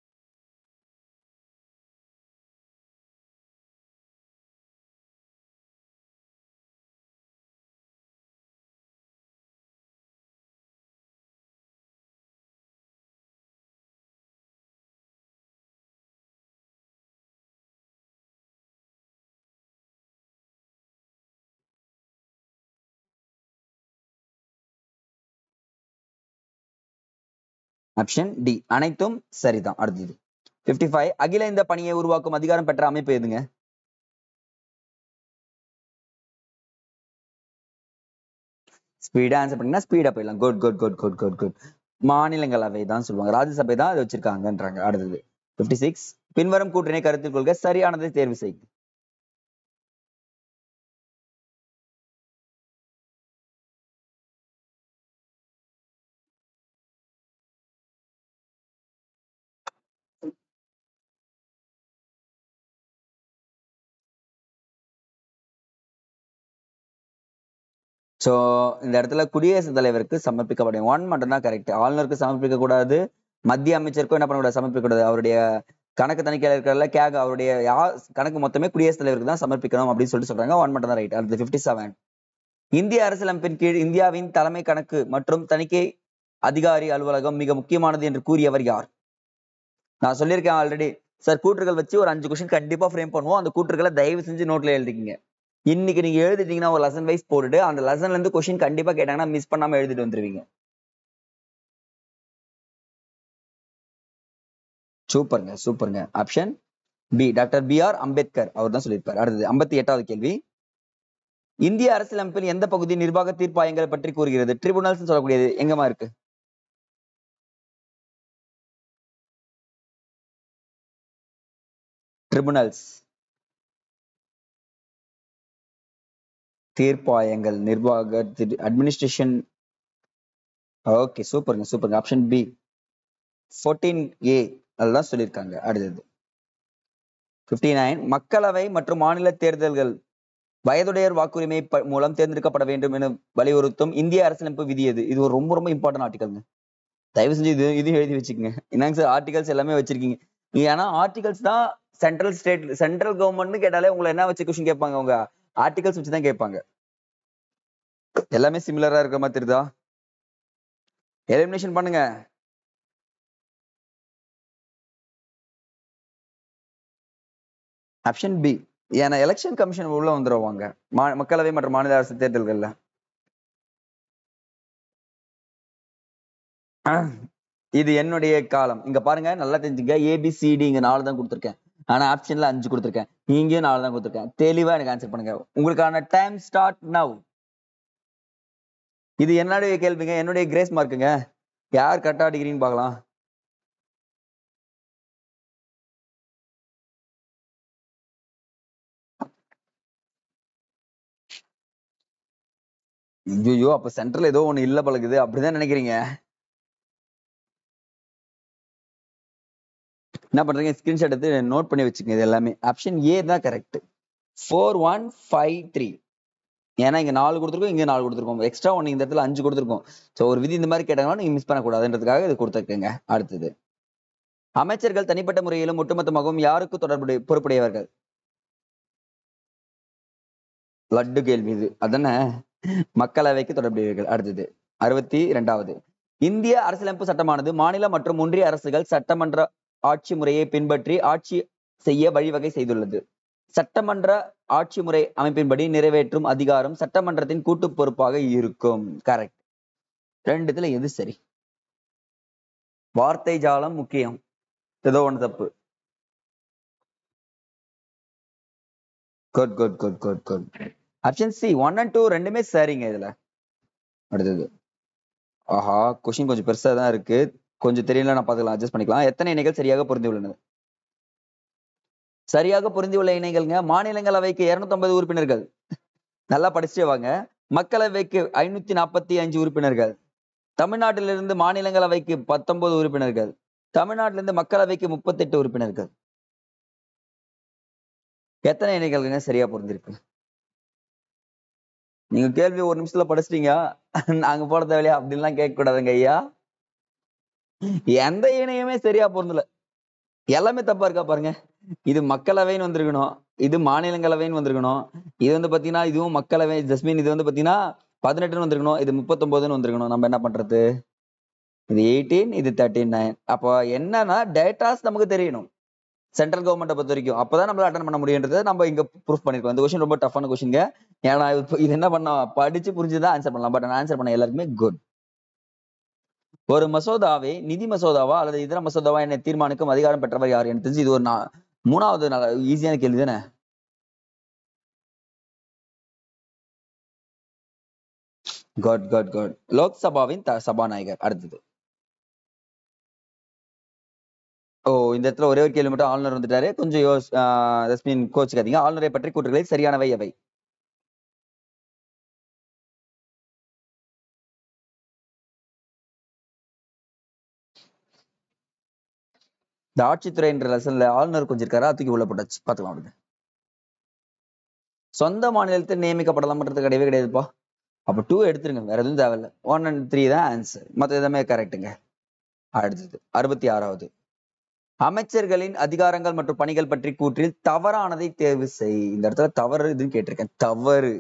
ஆப்ஷன் டி அனைத்தும் சரிதான் அடுத்தது 55 ஃபைவ் அகில இந்த பணியை உருவாக்கும் அதிகாரம் பெற்ற அமைப்பு எதுங்க ஸ்பீடா ஆன்சர் பண்ணீங்கன்னா ஸ்பீடா போயிடலாம் good good good good good good மாநிலங்களவை தான் சொல்லுவாங்க ராஜ்யசபை தான் அதை வச்சிருக்காங்கன்றாங்க அடுத்தது 56 சிக்ஸ் பின்வரும் கூற்றினை கருத்தில் கொள்க சரியானதை தேர்வு செய் சோ இந்த இடத்துல குடியரசுத் தலைவருக்கு சமர்ப்பிக்கப்படும் ஒன் மட்டும் தான் கரெக்ட் ஆளுநருக்கு சமர்ப்பிக்க கூடாது மத்திய அமைச்சருக்கும் என்ன பண்ணக்கூடாது சமர்ப்பிக்க கூடாது அவருடைய கணக்கு தணிக்கையாளர் இருக்கிறல கேக் அவருடைய யா- கணக்கு மொத்தமே குடியரசுத் தலைவருக்கு தான் சமர்ப்பிக்கணும் அப்படின்னு சொல்லிட்டு சொல்றாங்க ஒன் மட்டும் தான் ரைட் அடுத்து 57 செவன் இந்திய அரசியலமைப்பின் கீழ் இந்தியாவின் தலைமை கணக்கு மற்றும் தணிக்கை அதிகாரி அலுவலகம் மிக முக்கியமானது என்று கூறியவர் யார் நான் சொல்லியிருக்கேன் ஆல்ரெடி சார் கூற்றுகள் வச்சு ஒரு அஞ்சு கொஸ்டின் கண்டிப்பா ஃப்ரேம் பண்ணுவோம் அந்த கூற்றுகளை தயவு செஞ்சு நோட்ல எழுதிக்கிங்க இன்னைக்கு நீங்க எழுதிட்டீங்கன்னா ஒரு லெசன் வைஸ் போட்டுட்டு அந்த லெசன்ல இருந்து கொஸ்டின் கண்டிப்பா கேட்டாங்கன்னா மிஸ் பண்ணாம எழுதிட்டு வந்துருவீங்க சூப்பருங்க சூப்பருங்க option B doctor B R Ambedkar அவர் தான் சொல்லியிருப்பார் அடுத்தது ஐம்பத்தி எட்டாவது கேள்வி இந்திய அரசியலமைப்பில் எந்த பகுதி நிர்வாக தீர்ப்பாயங்கள் பற்றி கூறுகிறது ட்ரிபுனல்ஸ் சொல்லக்கூடியது எங்கம்மா இருக்கு ட்ரிபுனல்ஸ் தீர்ப்பாயங்கள் நிர்வாக அட்மினிஸ்ட்ரேஷன் ஓகே சூப்பருங்க சூப்பருங்க ஆப்ஷன் பி ஃபோர்டீன் ஏ அதுதான் சொல்லியிருக்காங்க அடுத்தது பிப்டி நைன் மக்களவை மற்றும் மாநில தேர்தல்கள் வயதுடையர் வாக்குரிமை ப- மூலம் தேர்ந்தெடுக்கப்பட வேண்டும் என வலியுறுத்தும் இந்திய அரசியலமைப்பு விதி எது இது ஒரு ரொம்ப ரொம்ப இம்பார்ட்டன்ட் ஆர்டிகல்ங்க தயவு செஞ்சு இது இதையும் எழுதி வச்சுக்கோங்க என்னங்க சார் ஆர்டிகல்ஸ் எல்லாமே வச்சிருக்கீங்க நீங்க ஏன்னா ஆர்டிகல்ஸ் தான் சென்ட்ரல் ஸ்டேட் சென்ட்ரல் கவர்மெண்ட்னு கேட்டாலே உங்களை என்ன வச்சு கொஸ்டின் கேட்பாங்க அவங்க ஆர்டிகல்ஸ் வச்சு தான் கேட்பாங்க எல்லாமே சிமிலரா இருக்கிற மாதிரி தெரியுதா எலிமினேஷன் பண்ணுங்க ஆப்ஷன் பி ஏன்னா எலெக்ஷன் கமிஷன் உள்ள வந்துருவாங்க மா- மக்களவை மற்றும் மாநில அரசு தேர்தல்கள்ல ஆஹ், இது என்னுடைய காலம் இங்க பாருங்க நல்லா தெரிஞ்சுங்க ஏபிசிடி இங்க நாலு தான் கொடுத்துருக்கேன் ஆனா ஆப்ஷன்ல அஞ்சு கொடுத்துருக்கேன் இங்கேயும் நாலு தான் கொடுத்துருக்கேன் தெளிவா எனக்கு ஆன்சர் பண்ணுங்க உங்களுக்கான டைம் ஸ்டார்ட் நவ் இது என்னுடைய கேள்விங்க என்னுடைய கிரேஸ் மார்க்குங்க யார் கரெக்டா அடிக்கிறீங்கன்னு பார்க்கலாம் ஐயோ அப்ப சென்ட்ரல் ஏதோ ஒண்ணு இல்ல பழகுது அப்படிதான் நினைக்கிறீங்க என்ன பண்றீங்க ஸ்கிரீன்ஷாட் எடுத்து நோட் பண்ணி வச்சுக்கோங்க இது எல்லாமே ஆப்ஷன் ஏ தான் correct four one five three ஏன்னா இங்க நாலு கொடுத்துருக்கோம் இங்க நாலு கொடுத்துருக்கோம் எக்ஸ்ட்ரா ஒன்று இந்த இடத்துல அஞ்சு கொடுத்துருக்கோம் ஸோ ஒரு விதி இந்த மாதிரி கேட்டாங்கன்னா நீங்க மிஸ் பண்ணக்கூடாதுன்றதுக்காக இது கொடுத்துருக்கேங்க அடுத்தது அமைச்சர்கள் தனிப்பட்ட முறையிலும் ஒட்டுமொத்தமாகவும் யாருக்கு தொடர்புடைய பொறுப்புடையவர்கள் லட்டு கேள்வி இது அதானே மக்களவைக்கு தொடர்புடையவர்கள் அடுத்தது அறுபத்தி இரண்டாவது இந்திய அரசியலமைப்பு சட்டமானது மாநில மற்றும் ஒன்றிய அரசுகள் சட்டமன்ற ஆட்சி முறையை பின்பற்றி ஆட்சி செய்ய வழிவகை செய்துள்ளது சட்டமன்ற ஆட்சி முறை அமைப்பின்படி நிறைவேற்றும் அதிகாரம் சட்டமன்றத்தின் கூட்டு பொறுப்பாக இருக்கும் கரெக்ட் ரெண்டுத்துல எது சரி வார்த்தை ஜாலம் முக்கியம் ஏதோ ஒண்ணு தப்பு good good good good good option C one and two ரெண்டுமே சரிங்க இதுல அடுத்தது ஆஹா கொஷின் கொஞ்சம் பெருசா தான் இருக்கு கொஞ்சம் தெரியல நான் பார்த்துக்கலாம் அட்ஜஸ்ட் பண்ணிக்கலாம் எத்தனை இணைகள் சரியாக பொருந்தியுள்ளன சரியாக பொருந்தியுள்ள இணைகள்ங்க மாநிலங்களவைக்கு 250 உறுப்பினர்கள் நல்லா படிச்சுட்டே வாங்க மக்களவைக்கு ஐநூத்தி நாற்பத்தி அஞ்சு உறுப்பினர்கள் தமிழ்நாட்டிலிருந்து மாநிலங்களவைக்கு பத்தொன்பது உறுப்பினர்கள் தமிழ்நாட்டிலிருந்து மக்களவைக்கு முப்பத்தெட்டு உறுப்பினர்கள் எத்தனை இணைகள்ங்க சரியா பொருந்திருக்கு நீங்க கேள்வி ஒரு நிமிஷத்துல படிச்சிட்டீங்க நாங்க போட தேவையா அப்படின்லாம் கேட்க கூடாதுங்க ஐயா எந்த இணையுமே சரியா பொருந்தல எல்லாமே தப்பா இருக்கா பாருங்க இது மக்களவைன்னு வந்திருக்கணும் இது மாநிலங்களவைன்னு வந்திருக்கணும் இது வந்து பாத்தீங்கன்னா இதுவும் மக்களவை ஜஸ்மின் இது வந்து பாத்தீங்கன்னா பதினெட்டுன்னு வந்திருக்கணும் இது முப்பத்தொன்பதுன்னு வந்திருக்கணும் நம்ம என்ன பண்றது இது எயிட்டீன் இது தேர்ட்டின் நைன் அப்போ என்னன்னா டேட்டாஸ் நமக்கு தெரியணும் சென்ட்ரல் கவர்மெண்ட்டை பொறுத்த வரைக்கும் அப்பதான் நம்மளால அட்டன் பண்ண முடியுன்றதை நம்ம இங்க ப்ரூஃப் பண்ணிருக்கோம் இந்த கொஸ்டின் ரொம்ப டஃப்பான கொஸ்டின்ங்க ஏன்னா இப்போ இது என்ன பண்ண படிச்சு புரிஞ்சுதான் ஆன்சர் பண்ணலாம் பட் ஆன்சர் பண்ண எல்லாருக்குமே குட் ஒரு மசோதாவை நிதி மசோதாவா அல்லது இதர மசோதாவா என தீர்மானிக்கும் அதிகாரம் பெற்றவர் யார் எனக்கு தெரிஞ்சு இது ஒரு நா- மூணாவது நல்ல ஈஸியான கேள்வி தானே குட் குட் குட் லோக்சபாவின் த- சபாநாயகர் அடுத்தது ஓ இந்த இடத்துல ஒரே ஒரு கேள்வி மட்டும் ஆளுநர் வந்துட்டாரு கொஞ்சம் யோஸ் தஸ்மின் கோச்சுக்காதீங்க ஆளுநரை பற்றி கூற்றுகளை சரியானவை எவை இந்த ஆட்சித்துறைன்ற லெசன்ல ஆளுநர் கொஞ்சம் இருக்காரா தூக்கி உள்ள போட்டாச்சு பாத்துக்கலாம் விடுங்க சொந்த மாநிலத்தில் நியமிக்கப்படலாம்ன்றது கிடையவே கிடையாதுப்பா அப்ப டூ எடுத்துருங்க வேற எதுவும் தேவையில்ல ஒன் அண்ட் த்ரீ தான் ஆன்சர் மற்ற எல்லாமே கரெக்டுங்க அடுத்தது அறுபத்தி ஆறாவது அமைச்சர்களின் அதிகாரங்கள் மற்றும் பணிகள் பற்றி கூற்றில் தவறானதை தேர்வு செய் இந்த இடத்துல தவறு இதுன்னு கேட்டிருக்கேன் தவறு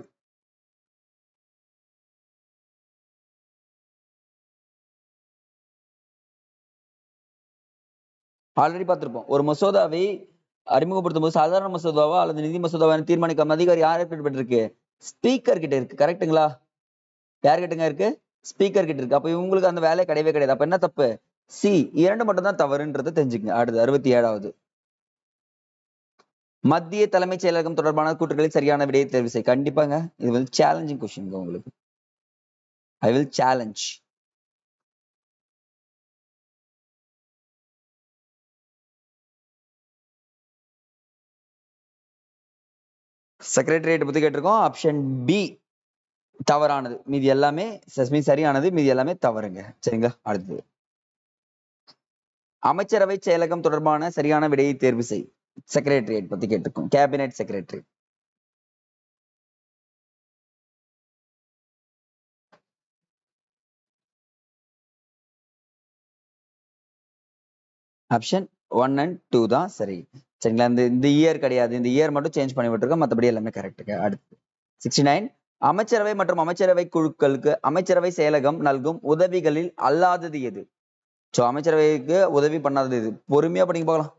ஆல்ரெடி பார்த்திருப்போம் ஒரு மசோதாவை அறிமுகப்படுத்தும் போது சாதாரண மசோதாவா அல்லது நிதி மசோதாவா என தீர்மானிக்காம அதிகாரி யாருக்கு இருக்கு ஸ்பீக்கர் கிட்ட இருக்கு கரெக்ட்டுங்களா யார் கிட்டங்க இருக்கு ஸ்பீக்கர் கிட்ட இருக்கு அப்ப இவங்களுக்கு அந்த வேலை கிடையவே கிடையாது அப்ப என்ன தப்பு சி இரண்டு மட்டும் தான் தவறுன்றதை தெரிஞ்சுக்கங்க அடுத்து அறுபத்தி ஏழாவது மத்திய தலைமைச் செயலகம் தொடர்பான கூற்றுகளில் சரியான விடையை தேர்வு செய் கண்டிப்பாங்க இது வந்து சேலஞ்சிங் கொஸ்டின் உங்களுக்கு ஐ வில் சேலஞ்ச் செக்ரட்டரியேட் பத்தி கேட்டிருக்கோம் ஆப்ஷன் பி தவறானது மீதி எல்லாமே சஸ்மி சரியானது மீதி எல்லாமே தவறுங்க சரிங்களா அடுத்தது அமைச்சரவை செயலகம் தொடர்பான சரியான விடையை தேர்வு செய் செக்ரட்டரியேட் பத்தி கேட்டிருக்கோம் cabinet secretary option one and two தான் சரி சரிங்களா இந்த இந்த இயர் கிடையாது இந்த இயர் மட்டும் சேஞ்ச் பண்ணி விட்டுருக்கோம் மற்றபடி எல்லாமே கரெக்டுங்க அடுத்து சிக்ஸ்டி நைன் அமைச்சரவை மற்றும் அமைச்சரவை குழுக்களுக்கு அமைச்சரவை செயலகம் நல்கும் உதவிகளில் அல்லாதது எது ஸோ அமைச்சரவைக்கு உதவி பண்ணாதது எது பொறுமையா படிங்க பார்க்கலாம்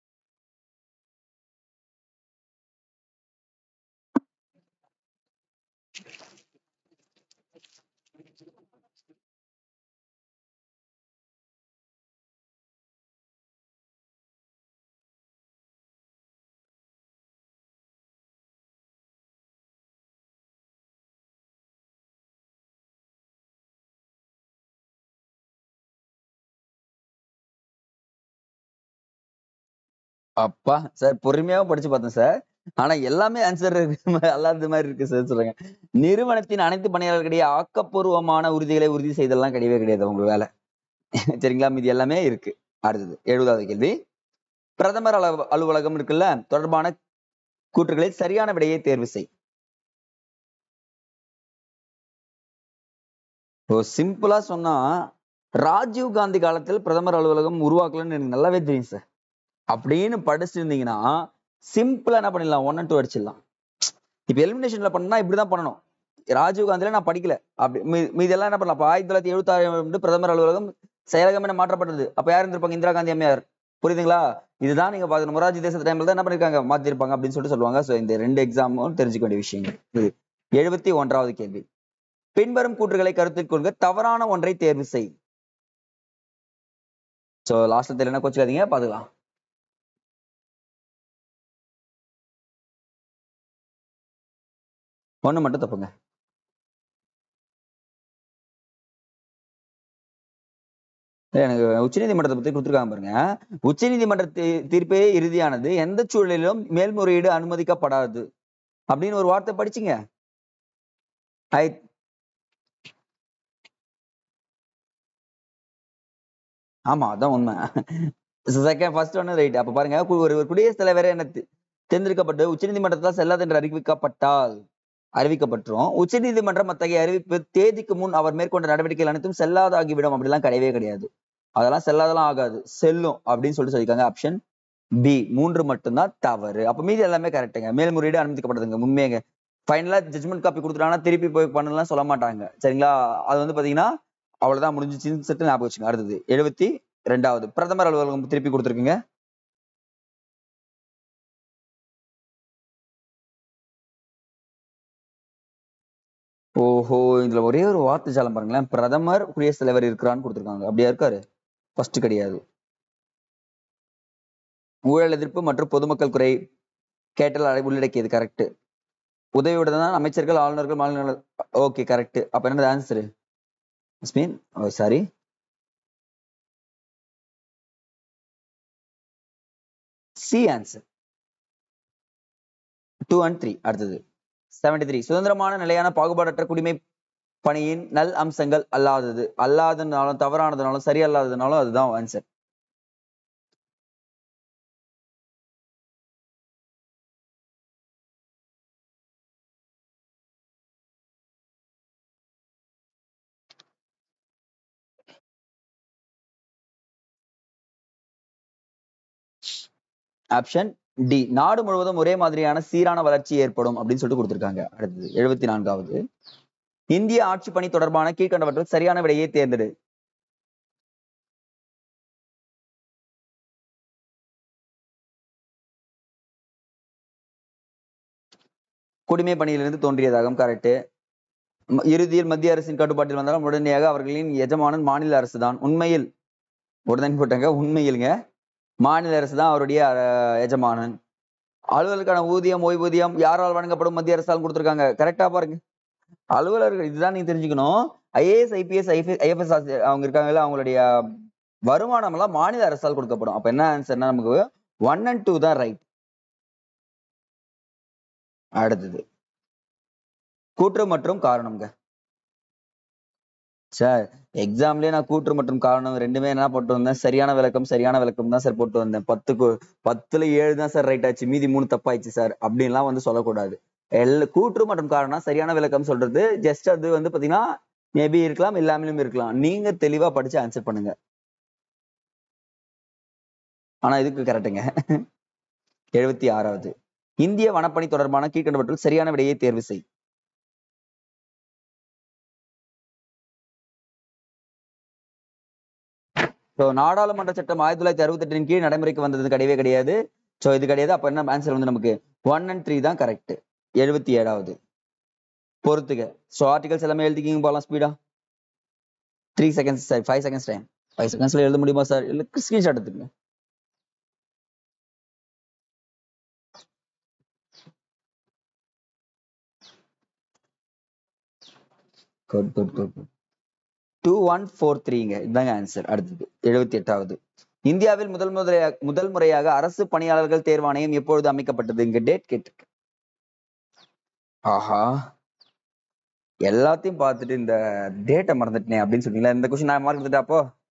அப்பா சார் பொறுமையாவும் படிச்சு பார்த்தேன் சார் ஆனா எல்லாமே ஆன்சர் அல்லாத மாதிரி இருக்கு சார் சொல்றாங்க நிறுவனத்தின் அனைத்து பணியாளர்களிடையே ஆக்கப்பூர்வமான உறுதிகளை உறுதி செய்தெல்லாம் கிடையவே கிடையாது உங்க வேலை சரிங்களா மீதி எல்லாமே இருக்கு அடுத்தது எழுபதாவது கேள்வி பிரதமர் அலுவ- அலுவலகம் இருக்குல்ல தொடர்பான கூற்றுகளில் சரியான விடையை தேர்வு செய் ஓ சிம்பிளா சொன்னா ராஜீவ் காந்தி காலத்தில் பிரதமர் அலுவலகம் உருவாக்கலன்னு எனக்கு நல்லாவே தெரியும் சார் அப்படின்னு படிச்சுட்டு இருந்தீங்கன்னா சிம்பிளா என்ன பண்ணிடலாம் ஒன் அண்ட் டூ அடிச்சிடலாம் இப்ப எலிமினேஷன்ல பண்ணா இப்படிதான் பண்ணணும் ராஜீவ் காந்தில நான் படிக்கல அப்படி மீ- மீதி எல்லாம் என்ன பண்ணலாம் அப்ப ஆயிரத்தி தொள்ளாயிரத்தி எழுபத்தி ஆறு பிரதமர் அலுவலகம் செயலகம் என மாற்றப்பட்டது அப்ப யார் இருந்திருப்பாங்க இந்திரா காந்தி அம்மையார் புரியுதுங்களா இதுதான் நீங்க பாக்கணும் மொராஜி தேச டைம்ல தான் என்ன பண்ணிருக்காங்க மாத்திருப்பாங்க அப்படின்னு சொல்லிட்டு சொல்லுவாங்க சோ இந்த ரெண்டு எக்ஸாமும் தெரிஞ்சுக்க வேண்டிய விஷயங்கள் இது எழுபத்தி ஒன்றாவது கேள்வி பின்வரும் கூற்றுகளை கருத்தில் கொள்க தவறான ஒன்றை தேர்வு செய் சோ லாஸ்ட்ல தெரியல கோச்சுக்காதீங்க பாத்துக்கலாம் ஒண்ணு மட்டும் தப்புங்க இல்ல, எனக்கு உச்சநீதிமன்றத்தை பத்தி கொடுத்துருக்காங்க பாருங்க உச்சநீதிமன்ற தீ- தீர்ப்பே இறுதியானது எந்த சூழலிலும் மேல்முறையீடு அனுமதிக்கப்படாது அப்படின்னு ஒரு வார்த்தை படிச்சீங்க ஐ ஆமா அதான் உண்மை செகண்ட் ஃபர்ஸ்ட் ஒன்னு ரைட் அப்ப பாருங்க கு- ஒரு ஒரு குடியரசுத் தலைவரே என்ன தே- தேர்ந்தெடுக்கப்பட்டு உச்சநீதிமன்றத்தால் செல்லாது என்று அறிவிக்கப்பட்டால் அறிவிக்கப்பட்டுரும் உச்சநீதிமன்றம் அத்தகைய அறிவிப்பு தேதிக்கு முன் அவர் மேற்கொண்ட நடவடிக்கைகள் அனைத்தும் செல்லாதாகிவிடும் அப்படிலாம் கிடையவே கிடையாது அதெல்லாம் செல்லாதெல்லாம் ஆகாது செல்லும் அப்படின்னு சொல்லிட்டு சொல்லியிருக்காங்க ஆப்ஷன் பி மூன்று மட்டும்தான் தவறு அப்ப மீதி எல்லாமே கரெக்டுங்க மேல்முறையீடு அனுமதிக்கப்படுதுங்க உண்மையங்க ஃபைனலா ஜட்மெண்ட் காப்பி கொடுத்துட்டாங்கன்னா திருப்பி போய் பண்ணலாம் சொல்ல மாட்டாங்க சரிங்களா அது வந்து பாத்தீங்கன்னா அவ்வளவுதான் முடிஞ்சிச்சுன்னு சொல்லிட்டு ஞாபகம் வச்சுங்க அடுத்தது எழுபத்தி ரெண்டாவது பிரதமர் அலுவலகம் திருப்பி கொடுத்துருக்குங்க ஓஹோ இதுல ஒரே ஒரு வார்த்தை ஜாலம் பாருங்களேன் பிரதமர் குடியரசுத் தலைவர் இருக்கிறான்னு கொடுத்துருக்காங்க அப்படியா இருக்காரு ஃபர்ஸ்ட் கிடையாது ஊழல் எதிர்ப்பு மற்றும் பொதுமக்கள் குறை கேட்டல் அடை- உள்ளடக்கியது கரெக்ட் உதவியுடன் தான் அமைச்சர்கள் ஆளுநர்கள் மாநில ஓகே கரெக்ட் அப்ப என்னது answer mean sorry C answer two and three அடுத்தது செவன்டி த்ரீ சுதந்திரமான நிலையான பாகுபாடற்ற குடிமை பணியின் நல் அம்சங்கள் அல்லாதது அல்லாததுனாலும் தவறானதுனாலும் சரியல்லாததுனாலும் அதுதான் ஆன்சர் ஆப்ஷன் டி நாடு முழுவதும் ஒரே மாதிரியான சீரான வளர்ச்சி ஏற்படும் அப்படின்னு சொல்லிட்டு கொடுத்திருக்காங்க அடுத்தது எழுபத்தி நான்காவது இந்திய ஆட்சி பணி தொடர்பான கீழ்கண்டவற்றில் சரியான விடையை தேர்ந்தெடு குடிமை பணியிலிருந்து தோன்றியதாகும் கரெக்ட் இறுதியில் மத்திய அரசின் கட்டுப்பாட்டில் வந்தாலும் உடனடியாக அவர்களின் எஜமானன் மாநில அரசு தான் உண்மையில் உடனே போட்டாங்க உண்மையிலுங்க மாநில அரசு தான் அவருடைய அஹ், எஜமானன் அலுவலருக்கான ஊதியம் ஓய்வூதியம் யாரால் வழங்கப்படும் மத்திய அரசால் கொடுத்திருக்காங்க கரெக்டா பாருங்க அலுவலர்கள் இதுதான் நீங்க தெரிஞ்சுக்கணும் ஐஏஎஸ் ஐபிஎஸ் ஐஎஃப்எஸ் அவங்க இருக்காங்கல்ல அவங்களுடைய வருமானம் எல்லாம் மாநில அரசால் கொடுக்கப்படும் அப்ப என்ன ஆன்சர்னா நமக்கு ஒன் அண்ட் டூ தான் ரைட் அடுத்தது கூற்று மற்றும் காரணம்ங்க சார் எக்ஸாம்லயே நான் கூற்று மற்றும் காரணம் ரெண்டுமே என்ன போட்டு வந்தேன் சரியான விளக்கம் சரியான விளக்கம் தான் சார் போட்டு வந்தேன் பத்துக்கு பத்துல ஏழு தான் சார் ரைட் ஆச்சு மீதி மூணு தப்பாயிடுச்சு சார் அப்படின்லாம் வந்து சொல்லக்கூடாது எல்ல கூற்று மற்றும் காரணம் சரியான விளக்கம் சொல்றது ஜஸ்ட் அது வந்து பாத்தீங்கன்னா மேபி இருக்கலாம் இல்லாமலும் இருக்கலாம் நீங்க தெளிவா படிச்சு ஆன்சர் பண்ணுங்க ஆனா இதுக்கு கரெக்டுங்க எழுபத்தி ஆறாவது இந்திய வனப்பணி தொடர்பான கீழ்கண்டவற்றில் சரியான விடையை தேர்வு செய் ஸோ நாடாளுமன்ற சட்டம் ஆயிரத்தி தொள்ளாயிரத்தி அறுபத்தி எட்டின் கீழ் நடைமுறைக்கு வந்தது கிடையவே கிடையாது ஸோ இது கிடையாது அப்ப என்ன ஆன்சர் வந்து நமக்கு ஒன் அண்ட் த்ரீ தான் கரெக்ட் எழுபத்தி ஏழாவது பொறுத்துக ஸோ ஆர்டிகல்ஸ் எல்லாமே எழுதிக்கிங்க போகலாம் ஸ்பீடா three seconds sir five seconds time five செகண்ட்ஸ்ல எழுத முடியுமா சார் இல்லை ஸ்கிரீன்ஷாட் எடுத்துக்கங்க good good good good two one four த்ரீங்க இதுதாங்க ஆன்சர் அடுத்தது எழுபத்தி எட்டாவது இந்தியாவில் முதல் முறையாக முதல் முறையாக அரசு பணியாளர்கள் தேர்வாணையம் எப்பொழுது அமைக்கப்பட்டது இங்க டேட் கேட்டிருக்கு ஆஹா எல்லாத்தையும் பார்த்துட்டு இந்த டேட்டை மறந்துட்டேன் அப்படின்னு சொன்னீங்களா இந்த கொஸ்டின் நான் மார்க் எடுத்துட்டா அப்போ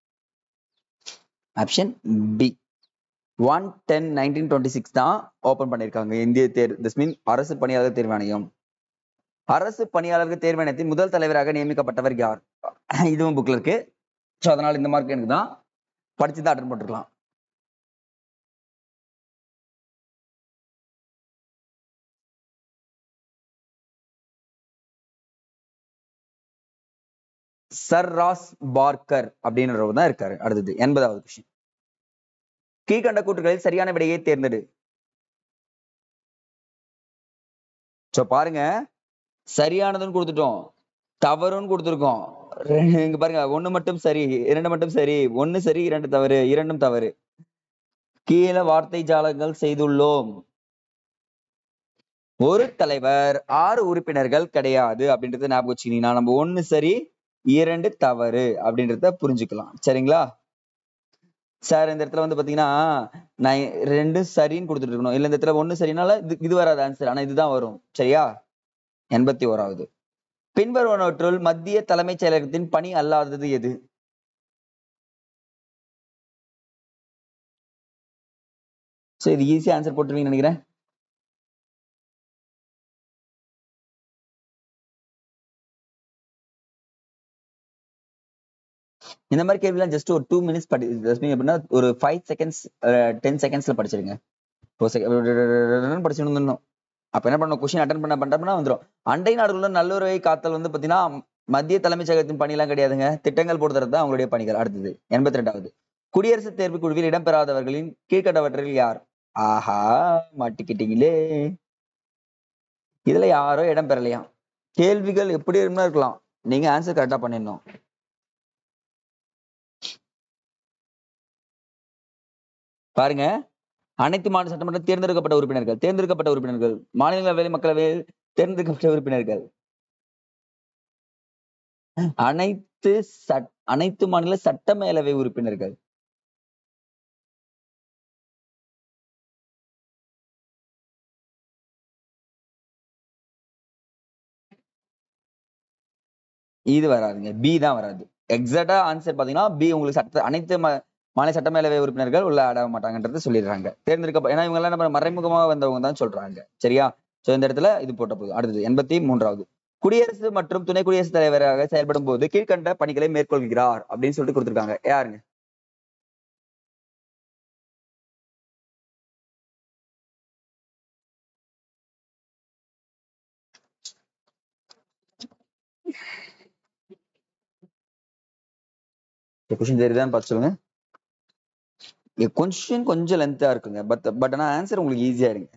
option B one ten nineteen twenty six தான் ஓபன் பண்ணியிருக்காங்க இந்திய தேர் திஸ் மீன் அரசு பணியாளர் தேர்வாணையம் அரசு பணியாளர்கள் தேர்வாணையத்தின் முதல் தலைவராக நியமிக்கப்பட்டவர் யார் இதுவும் புக்ல இருக்கு ஸோ அதனால இந்த மார்க் எனக்கு தான் படிச்சு தான் அட்டன் போட்டுருக்கலாம் சர் ராஸ் பார்க்கர் அப்படின்றவர் தான் இருக்காரு அடுத்தது எண்பதாவது கொஸ்டின் கீழ்கண்ட கூற்றுகளில் சரியான விடையை தேர்ந்தெடு சோ பாருங்க சரியானதுன்னு கொடுத்துட்டோம் தவறுன்னு கொடுத்துருக்கோம் ரெண்டு- இங்க பாருங்க ஒண்ணு மட்டும் சரி இரண்டு மட்டும் சரி ஒண்ணு சரி இரண்டு தவறு இரண்டும் தவறு கீழே வார்த்தை ஜாலங்கள் செய்துள்ளோம் ஒரு தலைவர் ஆறு உறுப்பினர்கள் கிடையாது அப்படின்றத ஞாபகம் வச்சுக்கிட்டீங்கன்னா நம்ம ஒண்ணு சரி இரண்டு தவறு அப்படின்றத புரிஞ்சுக்கலாம் சரிங்களா சார் இந்த இடத்துல வந்து பாத்தீங்கன்னா நான் ரெண்டு சரின்னு கொடுத்துட்டு இருக்கணும் இல்ல இந்த இடத்துல ஒண்ணு சரினால இது இது வராது ஆன்சர் ஆனா இதுதான் வரும் சரியா எண்பத்தி ஓராவது பின்வருவனவற்றுள் மத்திய தலைமைச் செயலகத்தின் பணி அல்லாதது எது சோ இது ஈஸியா ஆன்சர் போட்டுருவீங்கன்னு நினைக்கிறேன் இந்த மாதிரி கேள்விலாம் ஜஸ்ட் ஒரு டூ மினிட்ஸ் படி just mean எப்படின்னா ஒரு ஃபைவ் செகண்ட்ஸ் டென் செகண்ட்ஸ்ல படிச்சிருங்க ஒரு செகண்ட் படிச்சிருந்தோம் அப்ப என்ன பண்ணணும் கொஸ்டின் அட்டன் பண்ண பண்றோம்னா வந்துடும் அண்டை நாடுகளுள்ள நல்லுறவை காத்தல் வந்து பாத்தீங்கன்னா மத்திய தலைமைச் செயலகத்தின் பணியெல்லாம் கிடையாதுங்க திட்டங்கள் போடுறது தான் அவங்களுடைய பணிகள் அடுத்தது எண்பத்தி ரெண்டாவது குடியரசுத் தேர்வு குழுவில் இடம்பெறாதவர்களின் கீழ்கண்டவற்றில் யார் ஆஹா மாட்டிக்கிட்டீங்களே இதுல யாரோ இடம் பெறலையாம் கேள்விகள் எப்படி இருந்தா இருக்கலாம் நீங்க ஆன்சர் கரெக்டா பண்ணிடணும் பாருங்க அனைத்து மாநில சட்டமன்ற தேர்ந்தெடுக்கப்பட்ட உறுப்பினர்கள் தேர்ந்தெடுக்கப்பட்ட உறுப்பினர்கள் மாநிலங்களவை மக்களவையில் தேர்ந்தெடுக்கப்பட்ட உறுப்பினர்கள் அனைத்து சட் அனைத்து மாநில சட்ட மேலவை உறுப்பினர்கள் இது வராதுங்க பி தான் வராது எக்ஸாக்டா ஆன்சர் பாத்தீங்கன்னா பி உங்களுக்கு சட்ட அனைத்து ம- மாநில சட்டமேலவை உறுப்பினர்கள் உள்ள ஆட மாட்டாங்கன்றது சொல்லிடுறாங்க தேர்ந்தெடுக்க ஏன்னா இவங்க எல்லாம் நம்ம மறைமுகமாக வந்தவங்க தான் சொல்றாங்க சரியா சோ இந்த இடத்துல இது போட்ட போகுது அடுத்தது எண்பத்தி மூன்றாவது குடியரசு மற்றும் துணை குடியரசுத் தலைவராக செயல்படும் போது கீழ்கண்ட பணிகளை மேற்கொள்கிறார் அப்படின்னு சொல்லிட்டு கொடுத்திருக்காங்க யாருங்க கொஸ்டின் தெரியுதான்னு பார்த்து சொல்லுங்க கொஸ்டின் கொஞ்சம் லென்த்தா இருக்குங்க பட் பட் ஆனா ஆன்சர் உங்களுக்கு ஈஸியா இருங்க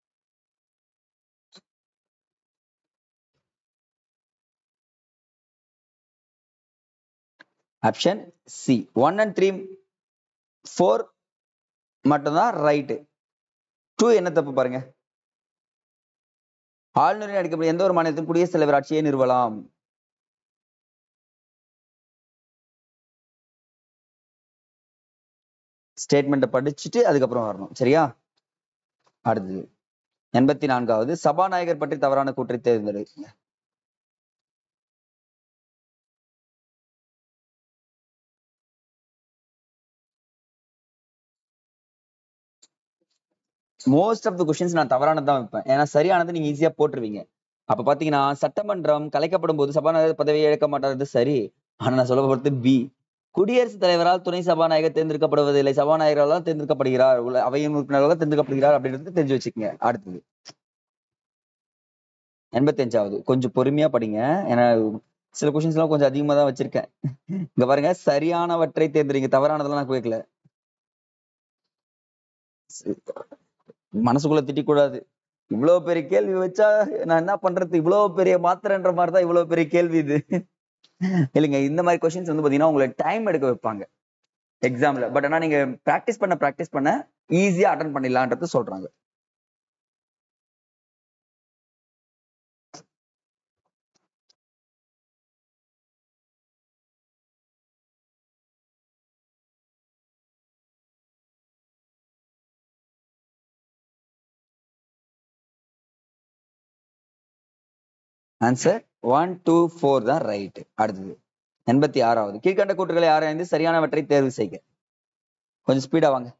option C one and three four மட்டும்தான் ரைட்டு டூ என்ன தப்பு பாருங்க ஆளுநரின் அடிக்கப்படும் எந்த ஒரு மாநிலத்திலும் குடியரசுத் தலைவர் ஆட்சியை நிறுவலாம் ஸ்டேட்மெண்ட்டை படிச்சுட்டு அதுக்கப்புறம் வரணும் சரியா அடுத்தது எண்பத்தி நான்காவது சபாநாயகர் பற்றி தவறான கூற்றை தேர்ந்தெடுங்க மோஸ்ட் ஆஃப் த கொஸ்டின்ஸ் நான் தவறானது தான் வைப்பேன் ஏன்னா சரியானது நீங்க ஈஸியா போட்டுருவீங்க அப்ப பாத்தீங்கன்னா சட்டமன்றம் கலைக்கப்படும் போது சபாநாயகர் பதவியை இழக்க மாட்டாது சரி ஆனா நான் சொல்ல போறது பி குடியரசுத் தலைவரால் துணை சபாநாயகர் தேர்ந்தெடுக்கப்படுவதில்லை சபாநாயகரால் தேர்ந்தெடுக்கப்படுகிறார் உள்ள அவையின் உறுப்பினர்களால் தேர்ந்தெடுக்கப்படுகிறார் அப்படின்றது தெரிஞ்சு வச்சுக்கோங்க அடுத்தது எண்பத்தி அஞ்சாவது கொஞ்சம் பொறுமையா படிங்க ஏன்னா சில கொஸ்டின்ஸ் எல்லாம் கொஞ்சம் அதிகமா தான் வச்சிருக்கேன் இங்க பாருங்க சரியானவற்றை தேர்ந்தெடுங்க தவறானதெல்லாம் நான் கேட்கல மனசுக்குள்ள திட்டிக்கூடாது இவ்வளவு பெரிய கேள்வி வச்சா நான் என்ன பண்றது இவ்வளவு பெரிய மாத்திரன்ற மாதிரி தான் இவ்வளவு பெரிய கேள்வி இது இல்லைங்க இந்த மாதிரி கொஸ்டின்ஸ் வந்து பாத்தீங்கன்னா உங்களை டைம் எடுக்க வைப்பாங்க எக்ஸாம்ல பட் ஆனா நீங்க பிராக்டிஸ் பண்ண பிராக்டிஸ் பண்ண ஈஸியா அட்டன் பண்ணிடலான்றது சொல்றாங்க ஆன்சர் ஒன் டூ ஃபோர் தான் ரைட் அடுத்தது எண்பத்தி ஆறாவது கீழ்கண்ட கூற்றுகளை ஆராய்ந்து சரியானவற்றை தேர்வு செய்க கொஞ்சம் ஸ்பீடா வாங்க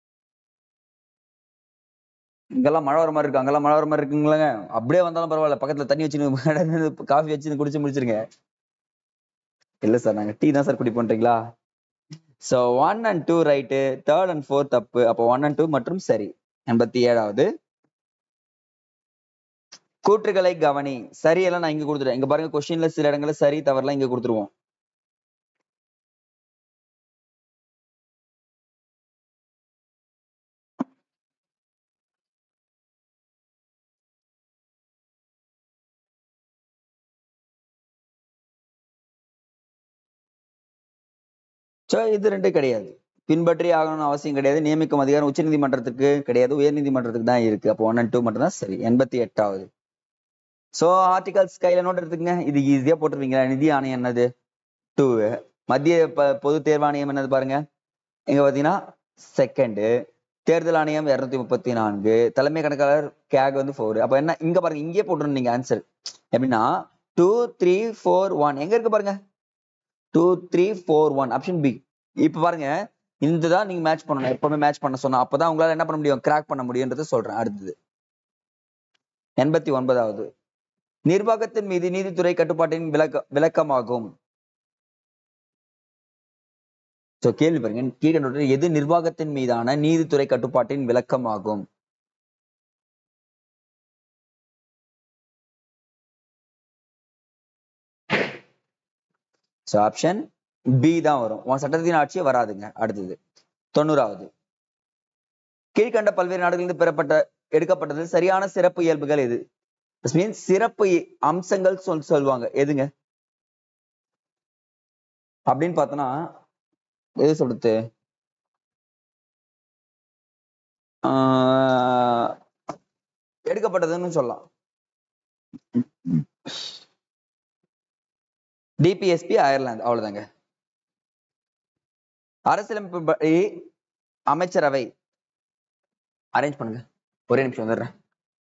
இங்கெல்லாம் மழை வர மாதிரி இருக்கு அங்கெல்லாம் மழை வர மாதிரி இருக்குங்களேங்க அப்படியே வந்தாலும் பரவாயில்ல பக்கத்துல தண்ணி வச்சு காஃபி வச்சு குடிச்சு முடிச்சிருங்க இல்ல சார் நாங்க டீ தான் சார் குடி பண்றீங்களா so one and two right third and four தப்பு அப்போ ஒன் அண்ட் டூ மற்றும் சரி எண்பத்தி ஏழாவது கூற்றுகளை கவனி சரியெல்லாம் நான் இங்க கொடுத்துட்டேன் இங்க பாருங்க கொஸ்டின்ல சில இடங்கள்ல சரி தவறுலாம் இங்க கொடுத்துருவோம் சோ இது ரெண்டு கிடையாது பின்பற்றி ஆகணும்னு அவசியம் கிடையாது நியமிக்கும் அதிகாரம் உச்சநீதிமன்றத்துக்கு கிடையாது உயர்நீதிமன்றத்துக்கு தான் இருக்கு அப்போ ஒன் அண்ட் டூ மட்டும் தான் சரி எண்பத்தி எட்டாவது சோ ஆர்டிகல்ஸ் கையில நோட் எடுத்துக்கங்க இது ஈஸியா போட்டுருவீங்களா நிதி ஆணையம் என்னது டூ மத்திய ப- பொது தேர்வாணையம் என்னது பாருங்க இங்க பாத்தீங்கன்னா செகண்டு தேர்தல் ஆணையம் இருநூத்தி முப்பத்தி நான்கு தலைமை கணக்காளர் கேக் வந்து ஃபோர் அப்ப என்ன இங்க பாருங்க இங்கே போட்டுருங்க நீங்க ஆன்சர் எப்படின்னா டூ த்ரீ ஃபோர் ஒன் எங்க இருக்கு பாருங்க two three four one option B இப்ப பாருங்க இந்த தான் நீங்க மேட்ச் பண்ணணும் எப்பவுமே மேட்ச் பண்ண சொன்னா அப்பதான் உங்களால என்ன பண்ண முடியும் கிராக் பண்ண முடியும்ன்றதை சொல்றேன் அடுத்தது எண்பத்தி ஒன்பதாவது நிர்வாகத்தின் மீது நீதித்துறை கட்டுப்பாட்டின் விளக்க விளக்கமாகும் சோ கேள்வி பாருங்க கீழே எது நிர்வாகத்தின் மீதான நீதித்துறை கட்டுப்பாட்டின் விளக்கமாகும் சோ ஆப்ஷன் பி தான் வரும் உன் சட்டத்தின் ஆட்சியே வராதுங்க அடுத்தது தொண்ணூறாவது கீழ்கண்ட பல்வேறு நாடுகளிலிருந்து பெறப்பட்ட எடுக்கப்பட்டது சரியான சிறப்பு இயல்புகள் எது மீன்ஸ் சிறப்பு இ- அம்சங்கள் சொல் சொல்லுவாங்க எதுங்க அப்படின்னு பார்த்தோன்னா எது சொல்றது ஆஹ் எடுக்கப்பட்டதுன்னு சொல்லலாம் டிபிஎஸ்பி அயர்லாந்து அவ்வளவுதாங்க அரசியலமைப்பு படி அமைச்சரவை அரேஞ்ச் பண்ணுங்க ஒரே நிமிஷம் வந்துடுறேன்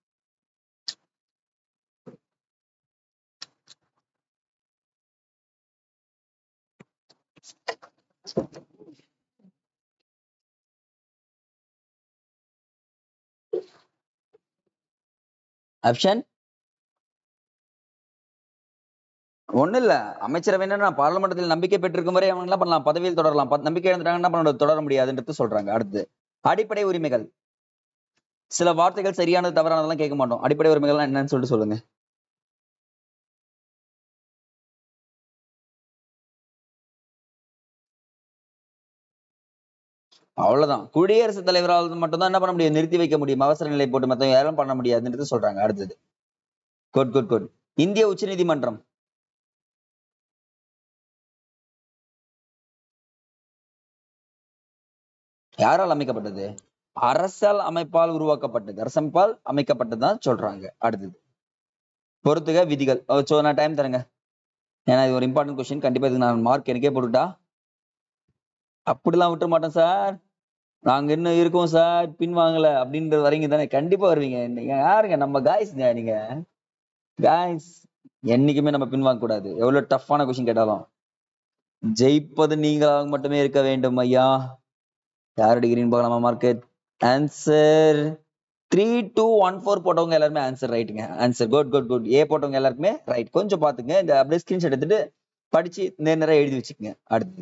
ஆப்ஷன் ஒண்ணு இல்ல அமைச்சரவை என்னன்னா பார்லிமெண்டத்தில் நம்பிக்கை பெற்றிருக்கும் வரை அவங்க என்ன பண்ணலாம் பதவியில் தொடரலாம் ப- நம்பிக்கை இழந்துட்டாங்க என்ன பண்ண தொடர முடியாதுன்றது சொல்றாங்க அடுத்து அடிப்படை உரிமைகள் சில வார்த்தைகள் சரியானது தவறானதெல்லாம் கேட்க மாட்டோம் அடிப்படை உரிமைகள்லாம் என்னன்னு சொல்லிட்டு சொல்லுங்க அவ்வளவுதான் குடியரசுத் தலைவரால் மட்டும்தான் என்ன பண்ண முடியும் நிறுத்தி வைக்க முடியும் அவசர நிலை போட்டு மத்தவங்க யாரும் பண்ண முடியாதுன்றது சொல்றாங்க அடுத்தது குட் குட் குட் இந்திய உச்சநீதிமன்றம் யாரால் அமைக்கப்பட்டது அரசால் அமைப்பால் உருவாக்கப்பட்டது அரசமைப்பால் அமைக்கப்பட்டதுதான் சொல்றாங்க அடுத்தது பொறுத்துக விதிகள் சோ நான் டைம் தரேங்க ஏன்னா இது ஒரு இம்பார்ட்டன்ட் கொஸ்டின் கண்டிப்பா இதுக்கு நான் மார்க் எனக்கே போட்டுட்டா அப்படிலாம் விட்டுற மாட்டேன் சார் நாங்க இன்னும் இருக்கோம் சார் பின் வாங்கல அப்படின்ற வரீங்க தானே கண்டிப்பா வருவீங்க நீங்க யாருங்க நம்ம காய்ஸ்ங்க நீங்க காய்ஸ் என்னைக்குமே நம்ம பின் வாங்க கூடாது எவ்வளவு டஃப்பான கொஸ்டின் கேட்டாலும் ஜெயிப்பது நீங்களாக மட்டுமே இருக்க வேண்டும் ஐயா யார் டிகிரின்னு பார்க்கலாமா market answer three two one four போட்டவங்க எல்லாருமே ஆன்சர் ரைட்டுங்க answer good good good A போட்டவங்க எல்லாருக்குமே ரைட் கொஞ்சம் பாத்துங்க இந்த அப்படியே ஸ்கிரீன்ஷாட் எடுத்துட்டு படிச்சு நேர் நேரம் எழுதி வச்சுக்கோங்க அடுத்தது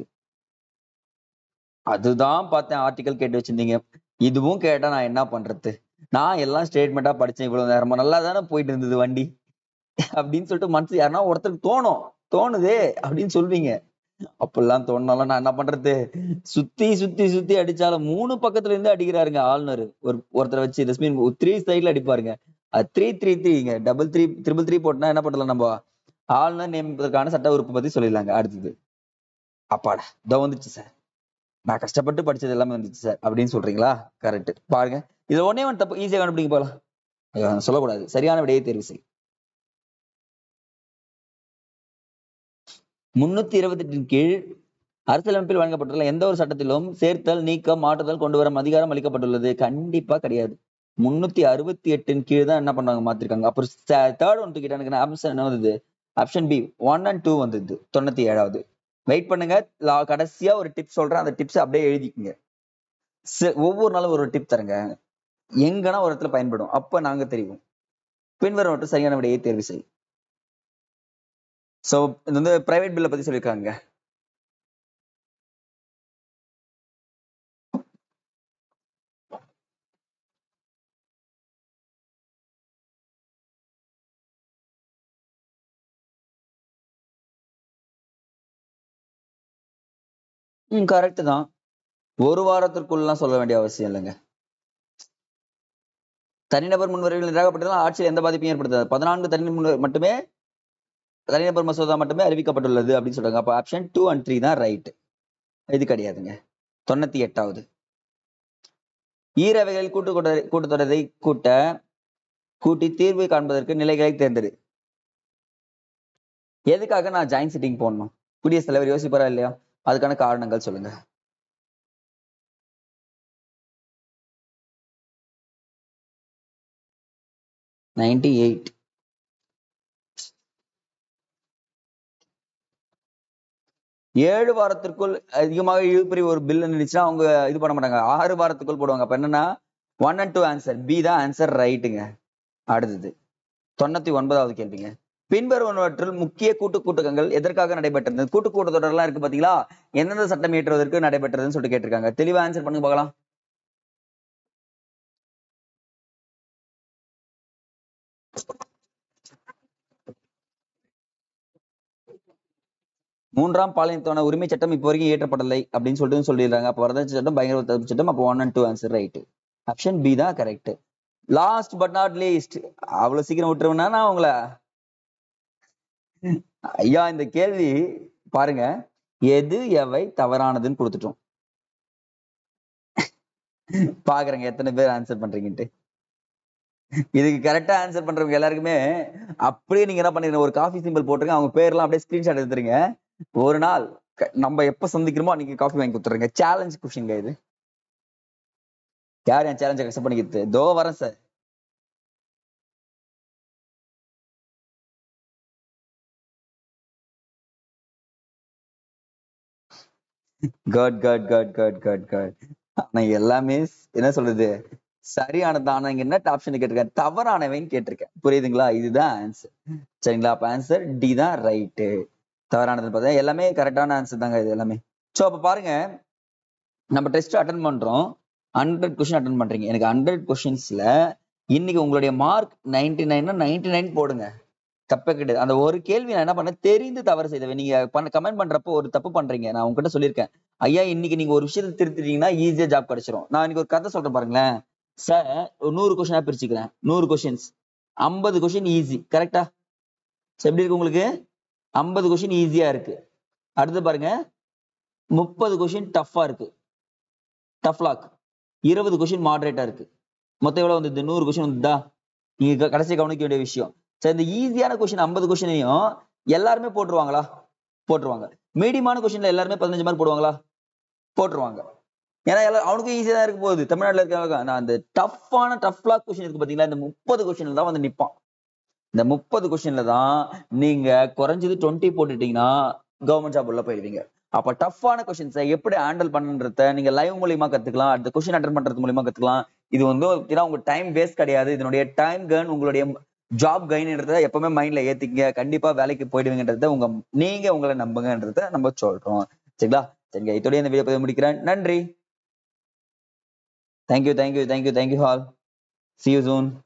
அதுதான் பார்த்தேன் ஆர்டிக்கல் கேட்டு வச்சிருந்தீங்க இதுவும் கேட்டா நான் என்ன பண்றது நான் எல்லாம் ஸ்டேட்மெண்டா படிச்சேன் இவ்வளவு நேரமா நல்லா தானே போயிட்டு இருந்தது வண்டி அப்படின்னு சொல்லிட்டு மனசு யாருன்னா ஒருத்தருக்கு தோணும் தோணுதே அப்படின்னு சொல்வீங்க அப்பெல்லாம் தோணுனாலும் நான் என்ன பண்றது சுத்தி சுத்தி சுத்தி அடிச்சாலும் மூணு பக்கத்துல இருந்து அடிக்கிறாருங்க ஆளுநர் ஒரு ஒருத்தரை வச்சு டஸ்ட்பின் த்ரீ சைட்ல அடிப்பாருங்க அது த்ரீ த்ரீ த்ரீங்க டபுள் த்ரீ த்ரிபிள் த்ரீ போட்டுனா என்ன பண்ணலாம் நம்ம ஆளுநர் நியமிப்பதற்கான சட்ட உறுப்பு பத்தி சொல்லிடலாங்க அடுத்தது அப்பாடா இதோ வந்துச்சு சார் நான் கஷ்டப்பட்டு படிச்சது எல்லாமே வந்துச்சு சார் அப்படின்னு சொல்றீங்களா கரெக்ட் பாருங்க இதுல ஒன்னே ஒன்று தப்பு ஈஸியா கண்டுபிடிங்க போலாம் ஐயோ, சொல்லக்கூடாது சரியான விடையை தேர்வு செய் முன்னூத்தி இருபத்தி எட்டின் கீழ் அரசியலமைப்பில் வழங்கப்பட்டுள்ள எந்த ஒரு சட்டத்திலும் சேர்த்தல் நீக்கம் மாற்றுதல் கொண்டு வரும் அதிகாரம் அளிக்கப்பட்டுள்ளது கண்டிப்பா கிடையாது முன்னூத்தி அறுபத்தி எட்டின் கீழ் தான் என்ன பண்ணாங்க மாத்திருக்காங்க அப்புறம் தேர்ட் ஒன் தூக்கிட்டு எனக்கு ஆப்ஷன் என்ன வந்தது option B one and two வந்தது தொண்ணூத்தி ஏழாவது வெயிட் பண்ணுங்க லா- கடைசியா ஒரு டிப் சொல்றேன் அந்த டிப்ஸ் அப்படியே எழுதிக்கங்க ச- ஒவ்வொரு நாளும் ஒரு டிப் தரங்க எங்கன்னா ஒரு இடத்துல பயன்படும் அப்ப நாங்க தெரியும் பின்வரும் மட்டும் சரியான விடையை தேர்வு செய் சோ இது வந்து பிரைவேட் பில்லை பத்தி சொல்லியிருக்காங்க ம் கரெக்ட் தான் ஒரு வாரத்திற்குள்ளலாம் சொல்ல வேண்டிய அவசியம் இல்லைங்க தனிநபர் முன்வரைவில் நிராகப்பட்டதால் ஆட்சியில் எந்த பாதிப்பையும் ஏற்படுத்தாது பதினான்கு தனி முன்வரை மட்டுமே தனிநபர் மசோதா மட்டுமே அறிவிக்கப்பட்டுள்ளது அப்படின்னு சொல்றாங்க அப்போ ஆப்ஷன் டூ அண்ட் த்ரீ தான் ரைட் இது கிடையாதுங்க தொண்ணூத்தி எட்டாவது ஈரவைகளில் கூட்டுத்தொடரை கூட்டுத்தொடரை கூட்ட கூட்டி தீர்வு காண்பதற்கு நிலைகளை தேர்ந்தெடு எதுக்காக நான் ஜாயின்ட் சிட்டிங் போடணும் குடியரசுத் தலைவர் யோசிப்பாரா இல்லையா அதுக்கான காரணங்கள் சொல்லுங்க நைன்டி எயிட் ஏழு வாரத்திற்குள் அதிகமாக இழுபறி ஒரு பில் இருந்துச்சுன்னா அவங்க இது பண்ண மாட்டாங்க ஆறு வாரத்துக்குள் போடுவாங்க அப்ப என்னன்னா one and two answer B தான் ஆன்சர் ரைட்டுங்க அடுத்தது தொண்ணூத்தி ஒன்பதாவது கேள்விங்க பின்வருவனவற்றில் முக்கிய கூட்டு கூட்டங்கள் எதற்காக நடைபெற்றது கூட்டு கூட்டத்தொடர்லாம் இருக்கு பாத்தீங்களா எந்தெந்த சட்டம் இயற்றுவதற்கு நடைபெற்றதுன்னு சொல்லிட்டு கேட்டிருக்காங்க தெளிவா ஆன்சர் பண்ணுங்க பார்க்கலாம் மூன்றாம் பாலினத்தோன உரிமை சட்டம் இப்போ வரைக்கும் இயற்றப்படலை அப்படின்னு சொல்லிட்டு சொல்லிடுறாங்க அப்போ வரதட்சணை சட்டம் பயங்கர தடுப்பு சட்டம் அப்போ one and two answer right option B தான் correct last but not least அவ்வளவு சீக்கிரம் விட்டுருவேன்னா நான் உங்களை ஐயா இந்த கேள்வி பாருங்க எது எவை தவறானதுன்னு கொடுத்துட்டோம் பாக்குறேங்க எத்தனை பேர் ஆன்சர் பண்றீங்கன்ட்டு இதுக்கு கரெக்டா ஆன்சர் பண்றவங்க எல்லாருக்குமே அப்படியே நீங்க என்ன பண்ணிருங்க ஒரு காஃபி சிம்பிள் போட்டுருங்க அவங்க பேர்லாம் அப்படியே ஸ்கிரீன்ஷாட் எடுத்துருங்க ஒரு நாள் க- நம்ம எப்ப சந்திக்கிறோமோ அன்னைக்கு காஃபி வாங்கி கொடுத்துருங்க சேலஞ்ச் கொஷின்ங்க இது யார் என் சேலஞ்ச் அக்செப்ட் பண்ணிக்கிறது தோ வரேன் sir good good good good good good ஆனா எல்லாமே ஸ்- என்ன சொல்றது சரியானது ஆனா இங்க என்ன ஆப்ஷன் கேட்டிருக்கேன் தவறானவைன்னு கேட்டிருக்கேன் புரியுதுங்களா இதுதான் ஆன்சர் சரிங்களா அப்ப ஆன்சர் டி தான் ரைட்டு தவறானது பார்த்தா எல்லாமே கரெக்டான ஆன்சர் தாங்க இது எல்லாமே ஸோ அப்ப பாருங்க நம்ம டெஸ்ட் அட்டன் பண்றோம் ஹண்ட்ரட் கொஸ்டின் அட்டன் பண்றீங்க எனக்கு ஹண்ட்ரட் கொஸ்டின்ஸ்ல இன்னைக்கு உங்களுடைய மார்க் நைன்டி நைன்னா நைன்டி நைன் போடுங்க தப்பே கிடையாது அந்த ஒரு கேள்வி நான் என்ன பண்ணேன் தெரிந்து தவறு செய்தவன் நீங்க பண்ண கமெண்ட் பண்றப்போ ஒரு தப்பு பண்றீங்க நான் உங்ககிட்ட சொல்லியிருக்கேன் ஐயா இன்னைக்கு நீங்க ஒரு விஷயத்தை திருத்திட்டீங்கன்னா ஈஸியா ஜாப் கிடைச்சிரும் நான் இன்னைக்கு ஒரு கதை சொல்றேன் பாருங்களேன் சார் ஒரு நூறு கொஸ்டினா பிரிச்சுக்கிறேன் நூறு கொஸ்டின்ஸ் ஐம்பது கொஸ்டின் ஈஸி கரெக்டா எப்படி இருக்கு உங்களுக்கு ஐம்பது கொஸ்டின் ஈஸியா இருக்கு அடுத்து பாருங்க முப்பது கொஸ்டின் டஃப்பா இருக்கு டஃப் லாக் இருபது கொஸ்டின் மாடரேட்டா இருக்கு மொத்தம் எவ்வளவு வந்து நூறு கொஸ்டின் வந்துதா நீங்க க- கடைசி கவனிக்க வேண்டிய விஷயம் சரி இந்த ஈஸியான கொஸ்டின் ஐம்பது கொஸ்டினையும் எல்லாருமே போட்டுருவாங்களா போட்டுருவாங்க மீடியமான கொஸ்டின்ல எல்லாருமே பதினஞ்சு மார்க் போடுவாங்களா போட்டுருவாங்க ஏன்னா எல்லாரும் அவனுக்கும் ஈஸியா தான் இருக்க போகுது தமிழ்நாட்டுல இருக்காங்க நான் அந்த டஃப்பான டஃப் லாக் கொஸ்டின் இருக்கு பாத்தீங்களா இந்த முப்பது கொஸ்டின்ல தான் வந்து நிப்பான் இந்த முப்பது கொஸ்டின்ல தான் நீங்க குறைஞ்சது டுவெண்ட்டி போட்டுட்டீங்கன்னா கவர்மெண்ட் ஜாப் உள்ள போயிடுவீங்க அப்ப டஃப்பான கொஸ்டின்ஸை எப்படி ஹேண்டில் பண்ணுன்றத நீங்க லைவ் மூலியமா கத்துக்கலாம் அடுத்த கொஸ்டின் அட்டன் பண்றது மூலியமா கத்துக்கலாம் இது வந்து ஏன்னா உங்க டைம் வேஸ்ட் கிடையாது இதனுடைய டைம் கன் உங்களுடைய ஜாப் கைன்ன்றத எப்பவுமே மைண்ட்ல ஏத்திக்கங்க கண்டிப்பா வேலைக்கு போயிடுவீங்கன்றத உங்க நீங்க உங்களை நம்புங்கன்றத நம்ம சொல்றோம் சரிங்களா சரிங்க இதோடய இந்த வீடியோ பதிவு முடிக்கிறேன் நன்றி thank you thank you thank you thank you all see you soon